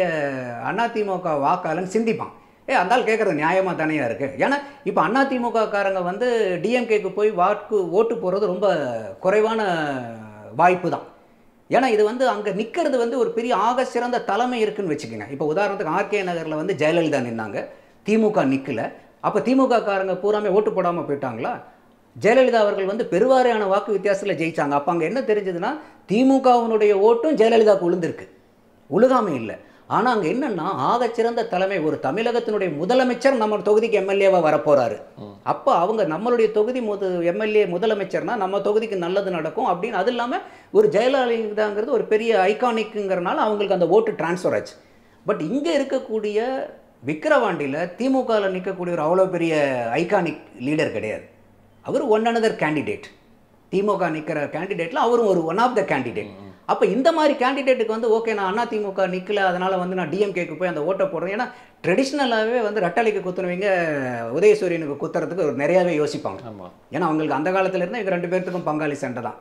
அதிமுக வாக்காளன் சிந்திப்பான் ஏ அந்த ஆள் கேட்குறது நியாயமாக தானேயா இருக்குது ஏன்னா இப்போ அதிமுக காரங்க வந்து டிஎம்கேக்கு போய் வாக்கு ஓட்டு போடுறது ரொம்ப குறைவான வாய்ப்பு தான் ஏன்னா இது வந்து அங்கே நிற்கிறது வந்து ஒரு பெரிய ஆக சிறந்த தலைமை இருக்குன்னு வச்சுக்கோங்க இப்போ உதாரணத்துக்கு ஆர்கே நகரில் வந்து ஜெயலலிதா நின்னாங்க திமுக நிற்கல அப்போ திமுக காரங்க பூராமே ஓட்டு போடாமல் போயிட்டாங்களா ஜெயலலிதா அவர்கள் வந்து பெருவாரியான வாக்கு வித்தியாசத்தில் ஜெயிச்சாங்க அப்போ அங்கே என்ன தெரிஞ்சதுன்னா திமுகவினுடைய ஓட்டும் ஜெயலலிதாவுக்கு விழுந்திருக்கு உழுகாமை இல்லை ஆனால் அங்கே என்னன்னா ஆகச்சிறந்த தலைமை ஒரு தமிழகத்தினுடைய முதலமைச்சர் நம்ம தொகுதிக்கு எம்எல்ஏவாக வரப்போறாரு அப்போ அவங்க நம்மளுடைய தொகுதி முது எம்எல்ஏ முதலமைச்சர்னா நம்ம தொகுதிக்கு நல்லது நடக்கும் அப்படின்னு அது இல்லாமல் ஒரு ஜெயலலிதாங்கிறது ஒரு பெரிய ஐகானிக்குங்கிறனால அவங்களுக்கு அந்த ஓட்டு டிரான்ஸ்ஃபர் ஆச்சு பட் இங்கே இருக்கக்கூடிய விக்கிரவாண்டியில் திமுகவில் நிற்கக்கூடிய ஒரு அவ்வளோ பெரிய ஐகானிக் லீடர் கிடையாது அவர் ஒன் அனதர் கேண்டிடேட் திமுக நிற்கிற கேண்டிடேட்டில் அவரும் ஒரு ஒன் ஆஃப் த கேண்டிடேட் அப்போ இந்த மாதிரி கேண்டிடேட்டுக்கு வந்து ஓகே நான் அண்ணா திமுக நிற்கல அதனால் வந்து நான் டிஎம்கேக்கு போய் அந்த ஓட்டை போடுறேன் ஏன்னா ட்ரெடிஷ்னலாகவே வந்து ரெட்டலைக்கு குத்துனவங்க உதயசூரியனுக்கு குத்துறதுக்கு ஒரு நிறையாவே யோசிப்பாங்க ஆமா ஏன்னா அவங்களுக்கு அந்த காலத்துல இருந்து இவங்க ரெண்டு பேர்த்துக்கும் பங்காளி சண்டை தான்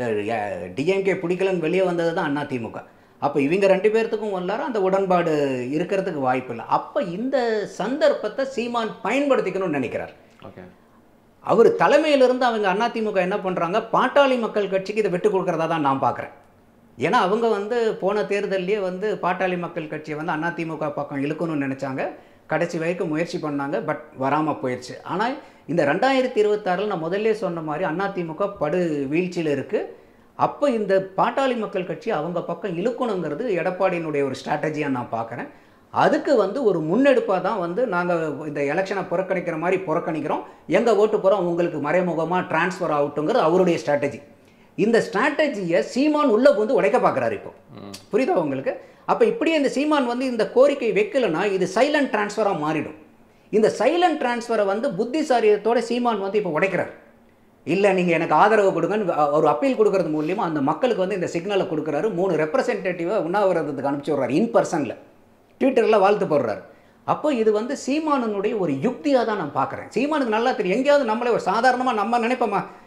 டிஎம்கே பிடிக்கலன்னு வெளியே வந்தது தான் அதிமுக அப்போ இவங்க ரெண்டு பேர்த்துக்கும் எல்லாரும் அந்த உடன்பாடு இருக்கிறதுக்கு வாய்ப்பு இல்லை அப்போ இந்த சந்தர்ப்பத்தை சீமான் பயன்படுத்திக்கணும்னு நினைக்கிறார் ஓகே அவர் தலைமையிலிருந்து அவங்க அதிமுக என்ன பண்ணுறாங்க பாட்டாளி மக்கள் கட்சிக்கு இதை விட்டு கொடுக்குறதா தான் நான் பார்க்குறேன் ஏன்னா அவங்க வந்து போன தேர்தல்லையே வந்து பாட்டாளி மக்கள் கட்சியை வந்து அதிமுக பக்கம் இழுக்கணும்னு நினச்சாங்க கடைசி வரைக்கும் முயற்சி பண்ணாங்க பட் வராமல் போயிடுச்சு ஆனால் இந்த ரெண்டாயிரத்தி இருபத்தாறில் நான் முதல்ல சொன்ன மாதிரி அதிமுக படு வீழ்ச்சியில் இருக்குது அப்போ இந்த பாட்டாளி மக்கள் கட்சி அவங்க பக்கம் இழுக்கணுங்கிறது எடப்பாடியினுடைய ஒரு ஸ்ட்ராட்டஜியாக நான் பார்க்குறேன் அதுக்கு வந்து ஒரு முன்னெடுப்பாக தான் வந்து நாங்கள் இந்த எலெக்ஷனை புறக்கணிக்கிற மாதிரி புறக்கணிக்கிறோம் எங்கள் ஓட்டு போகிறோம் உங்களுக்கு மறைமுகமாக டிரான்ஸ்ஃபர் ஆகட்டுங்கிறது அவருடைய ஸ்ட்ராட்டஜி இந்த ஸ்ட்ராட்டஜியை சீமான் உள்ள வந்து உடைக்க பார்க்குறாரு இப்போ புரியுதா உங்களுக்கு அப்போ இப்படியே இந்த சீமான் வந்து இந்த கோரிக்கை வைக்கலைன்னா இது சைலண்ட் டிரான்ஸ்ஃபராக மாறிடும் இந்த சைலண்ட் டிரான்ஸ்ஃபரை வந்து புத்திசாரியத்தோட சீமான் வந்து இப்போ உடைக்கிறார் இல்லை நீங்கள் எனக்கு ஆதரவு கொடுங்கன்னு அ- ஒரு அப்பீல் கொடுக்கறது மூலியமாக அந்த மக்களுக்கு வந்து இந்த சிக்னலை கொடுக்குறாரு மூணு ரெப்ரசன்டேட்டிவை உண்ணாவிரதத்துக்கு அனுப்பிச்சி விட்றாரு இன் பர்சனில் ட்விட்டரில் வாழ்த்து போடுறாரு அப்போ இது வந்து சீமானனுடைய ஒரு யுக்தியாக தான் நான் பார்க்குறேன் சீமானுக்கு நல்லா தெரியும் எங்கேயாவது நம்மளே ஒரு சாதாரணமாக நம்ம நினைப்போமா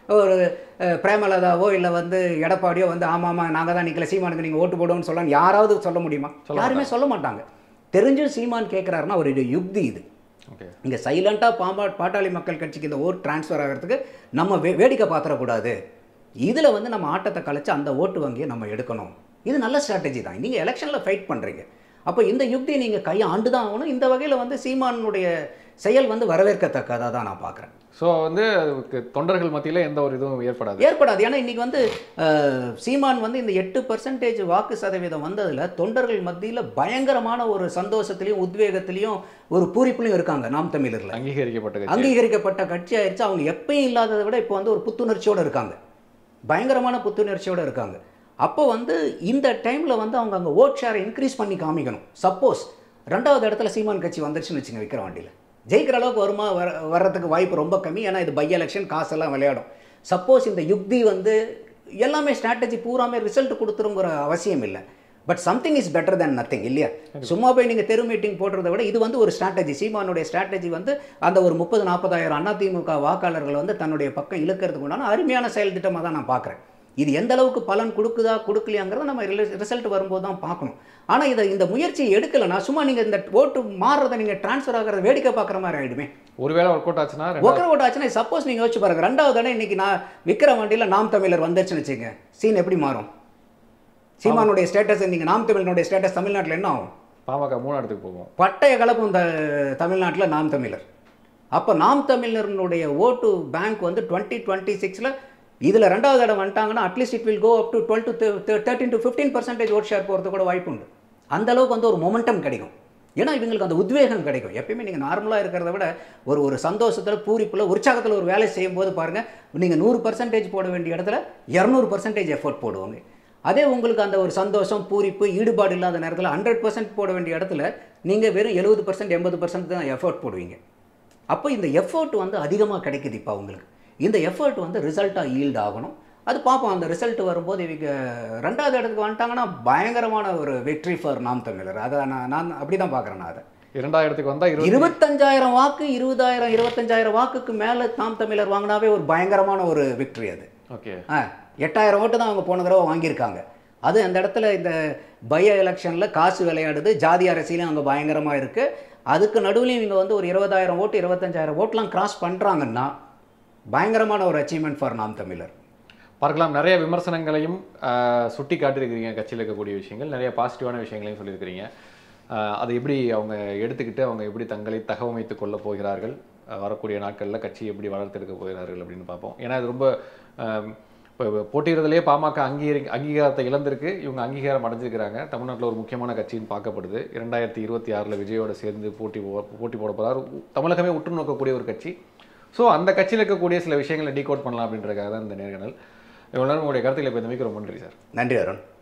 ஒரு அஹ், பிரேமலதாவோ இல்லை வந்து எடப்பாடியோ வந்து ஆமாம் ஆமாம் நாங்கள் தான் நிற்கல சீமானுக்கு நீங்கள் ஓட்டு போடுவோம்னு சொல்லலாம் யாராவது சொல்ல முடியுமா யாருமே சொல்ல மாட்டாங்க தெரிஞ்சும் சீமான் கேட்குறாருன்னா ஒரு யுக்தி இது ஓகே இங்கே சைலண்ட்டாக பாம்பா பாட்டாளி மக்கள் கட்சிக்கு இந்த ஓட் ட்ரான்ஸ்ஃபர் ஆகிறதுக்கு நம்ம வே வேடிக்கை பார்த்துடக்கூடாது இதில் வந்து நம்ம ஆட்டத்தை கழிச்சு அந்த ஓட்டு வங்கியை நம்ம எடுக்கணும் இது நல்ல ஸ்ட்ராட்டஜி தான் நீங்கள் எலெக்ஷனில் ஃபைட் பண்ணுறீங்க அப்போ இந்த யுக்தியை நீங்கள் கையை ஆண்டு தான் ஆகணும் இந்த வகையில் வந்து சீமானுடைய செயல் வந்து வரவேற்கத்தக்கதாக தான் நான் பார்க்குறேன் ஸோ வந்து அதுக்கு தொண்டர்கள் மத்தியில் எந்த ஒரு இதுவும் ஏற்படாது ஏற்படாது ஏன்னா இன்னைக்கு வந்து அஹ், சீமான் வந்து இந்த எட்டு பர்சன்டேஜ் வாக்கு சதவீதம் வந்ததில் தொண்டர்கள் மத்தியில் பயங்கரமான ஒரு சந்தோஷத்துலையும் உத்வேகத்திலையும் ஒரு பூரிப்புலையும் இருக்காங்க நாம் தமிழரில் அங்கீகரிக்கப்பட்ட கட்சி அங்கீகரிக்கப்பட்ட கட்சி ஆயிடுச்சு அவங்க எப்பயும் இல்லாததை விட இப்போ வந்து ஒரு புத்துணர்ச்சியோடு இருக்காங்க பயங்கரமான புத்துணர்ச்சியோடு இருக்காங்க அப்போ வந்து இந்த டைமில் வந்து அவங்க அங்கே ஓட் ஷேரை இன்க்ரீஸ் பண்ணி காமிக்கணும் சப்போஸ் ரெண்டாவது இடத்துல சீமான் கட்சி வந்துருச்சுன்னு வச்சுங்க விற்கிற வண்டியில் ஜெயிக்கிற அளவுக்கு வருமா வர வர்றதுக்கு வாய்ப்பு ரொம்ப கம்மி ஏன்னா இது பை எலெக்ஷன் காசெல்லாம் விளையாடும் சப்போஸ் இந்த யுக்தி வந்து எல்லாமே ஸ்ட்ராட்டஜி பூராமே ரிசல்ட் கொடுத்துருங்கிற அவசியம் இல்லை but something is better than nothing இல்லையா சும்மா போய் நீங்கள் தெரு மீட்டிங் போடுறதை விட இது வந்து ஒரு ஸ்ட்ராட்டஜி சீமானுடைய ஸ்ட்ராட்டஜி வந்து அந்த ஒரு முப்பது நாற்பதாயிரம் அதிமுக வாக்காளர்கள் வந்து தன்னுடைய பக்கம் இழுக்கிறதுக்கு உண்டான அருமையான செயல் திட்டமாக தான் நான் பார்க்குறேன் இது எந்த அளவுக்கு பலன் கொடுக்குதா கொடுக்கலையாங்கிறத நம்ம ரிசல்ட் வரும்போது தான் பார்க்கணும் ஆனால் இதை இந்த முயற்சியை எடுக்கலைன்னா சும்மா நீங்கள் இந்த ஓட்டு மாறுறதை நீங்கள் ட்ரான்ஸ்ஃபர் ஆகிறத வேடிக்கை பார்க்குற மாதிரி ஆகிடுமே ஒருவேளை ஒர்க் அவுட் ஆச்சுன்னா ரெண்டாவது ஒக்கர ஓட்டு ஆச்சுன்னா சப்போஸ் நீங்கள் யோசிச்சு பாருங்க ரெண்டாவது தடவை இன்னைக்கு நான் விற்கிற வண்டியில் நாம் தமிழர் வந்துருச்சுன்னு வச்சுங்க சீன் எப்படி மாறும் சீமானுடைய ஸ்டேட்டஸ் நீங்கள் நாம் தமிழனுடைய ஸ்டேட்டஸ் தமிழ்நாட்டில் என்ன ஆகும் பாமக மூணு இடத்துக்கு போகும் பட்டய கலப்பு இந்த தமிழ்நாட்டில் நாம் தமிழர் அப்போ நாம் தமிழர்களுடைய ஓட்டு பேங்க் வந்து டுவெண்ட்டி டுவெண்ட்டி சிக்ஸில் இதில் ரெண்டாவது இடம் வந்துட்டாங்கன்னா at least it will go up to twelve to thirteen to fifteen percentage vote share போகிறது கூட வாய்ப்பு உண்டு அந்த அளவுக்கு வந்து ஒரு மொமெண்டம் கிடைக்கும் ஏன்னா இவங்களுக்கு அந்த உத்வேகம் கிடைக்கும் எப்பயுமே நீங்கள் நார்மலாக இருக்கிறத விட ஒரு ஒரு சந்தோஷத்தில் பூரிப்பில் உற்சாகத்தில் ஒரு வேலை செய்யும்போது பாருங்கள் நீங்கள் நூறு பர்சன்டேஜ் போட வேண்டிய இடத்துல இரநூறு பர்சன்டேஜ் எஃபோர்ட் போடுவாங்க அதே உங்களுக்கு அந்த ஒரு சந்தோஷம் பூரிப்பு ஈடுபாடு இல்லாத நேரத்தில் ஹண்ட்ரட் பர்சன்ட் போட வேண்டிய இடத்துல நீங்கள் வெறும் எழுபது பர்சன்ட் எண்பது பர்சன்ட் தான் எஃபோர்ட் போடுவீங்க அப்போ இந்த எஃபோர்ட் வந்து அதிகமாக கிடைக்குது இப்போ உங்களுக்கு இந்த எஃபோர்ட் வந்து ரிசல்ட்டாக ஈல்ட் ஆகணும் அது பார்ப்போம் அந்த ரிசல்ட் வரும்போது இவங்க ரெண்டாவது இடத்துக்கு வந்துட்டாங்கன்னா பயங்கரமான ஒரு வெற்றி ஃபார் நாம் தமிழர் அதை நான் நான் அப்படி தான் பார்க்குறேன் நான் அதை இரண்டாயிரத்துக்கு வந்தா இருபது இருபத்தஞ்சாயிரம் வாக்கு இருபதாயிரம் இருபத்தஞ்சாயிரம் வாக்குக்கு மேலே நாம் தமிழர் வாங்கினாவே ஒரு பயங்கரமான ஒரு விக்ட்ரி அது ஓகே ஆ எட்டாயிரம் ஓட்டு தான் அவங்க போன தடவை வாங்கியிருக்காங்க அது அந்த இடத்துல இந்த பய எலெக்ஷனில் காசு விளையாடுது ஜாதி அரசியலும் அங்கே பயங்கரமாக இருக்குது அதுக்கு நடுவுலையும் இவங்க வந்து ஒரு இருபதாயிரம் ஓட்டு இருபத்தஞ்சாயிரம் ஓட்டுலாம் கிராஸ் பண்ணுறாங்கன்னா பயங்கரமான ஒரு அச்சீவ்மெண்ட் ஃபார் நாம் தமிழர் பார்க்கலாம் நிறைய விமர்சனங்களையும் ஆஹ், சுட்டி காட்டியிருக்கிறீங்க கட்சியில் இருக்கக்கூடிய விஷயங்கள் நிறைய பாசிட்டிவான விஷயங்களையும் சொல்லியிருக்கிறீங்க ஆஹ், அதை எப்படி அவங்க எடுத்துக்கிட்டு அவங்க எப்படி தங்களை தகவமைத்துக் கொள்ளப் போகிறார்கள் ஆஹ், வரக்கூடிய நாட்களில் கட்சி எப்படி வளர்த்தெடுக்க போகிறார்கள் அப்படின்னு பார்ப்போம் ஏன்னா இது ரொம்ப ஆஹ், இப்போ போட்டியிடுறதுலேயே பாமக அங்கீகரி அங்கீகாரத்தை இழந்திருக்கு இவங்க அங்கீகாரம் அடைஞ்சிருக்கிறாங்க தமிழ்நாட்டில் ஒரு முக்கியமான கட்சின்னு பார்க்கப்படுது இரண்டாயிரத்தி இருபத்தி ஆறில் விஜயோட சேர்ந்து போட்டி போ- போட்டி போட போகிறார் தமிழகமே உற்று நோக்கக்கூடிய ஒரு கட்சி ஸோ அந்த கட்சியில் இருக்கக்கூடிய சில விஷயங்களை டீகோட் பண்ணலாம் அப்படின்றதுக்காக தான் இந்த நேர்காணல் இவ்வளோ நேரம் உங்களுடைய கருத்துக்களை இப்போ இந்த ரொம்ப நன்றி சார் நன்றி அருண்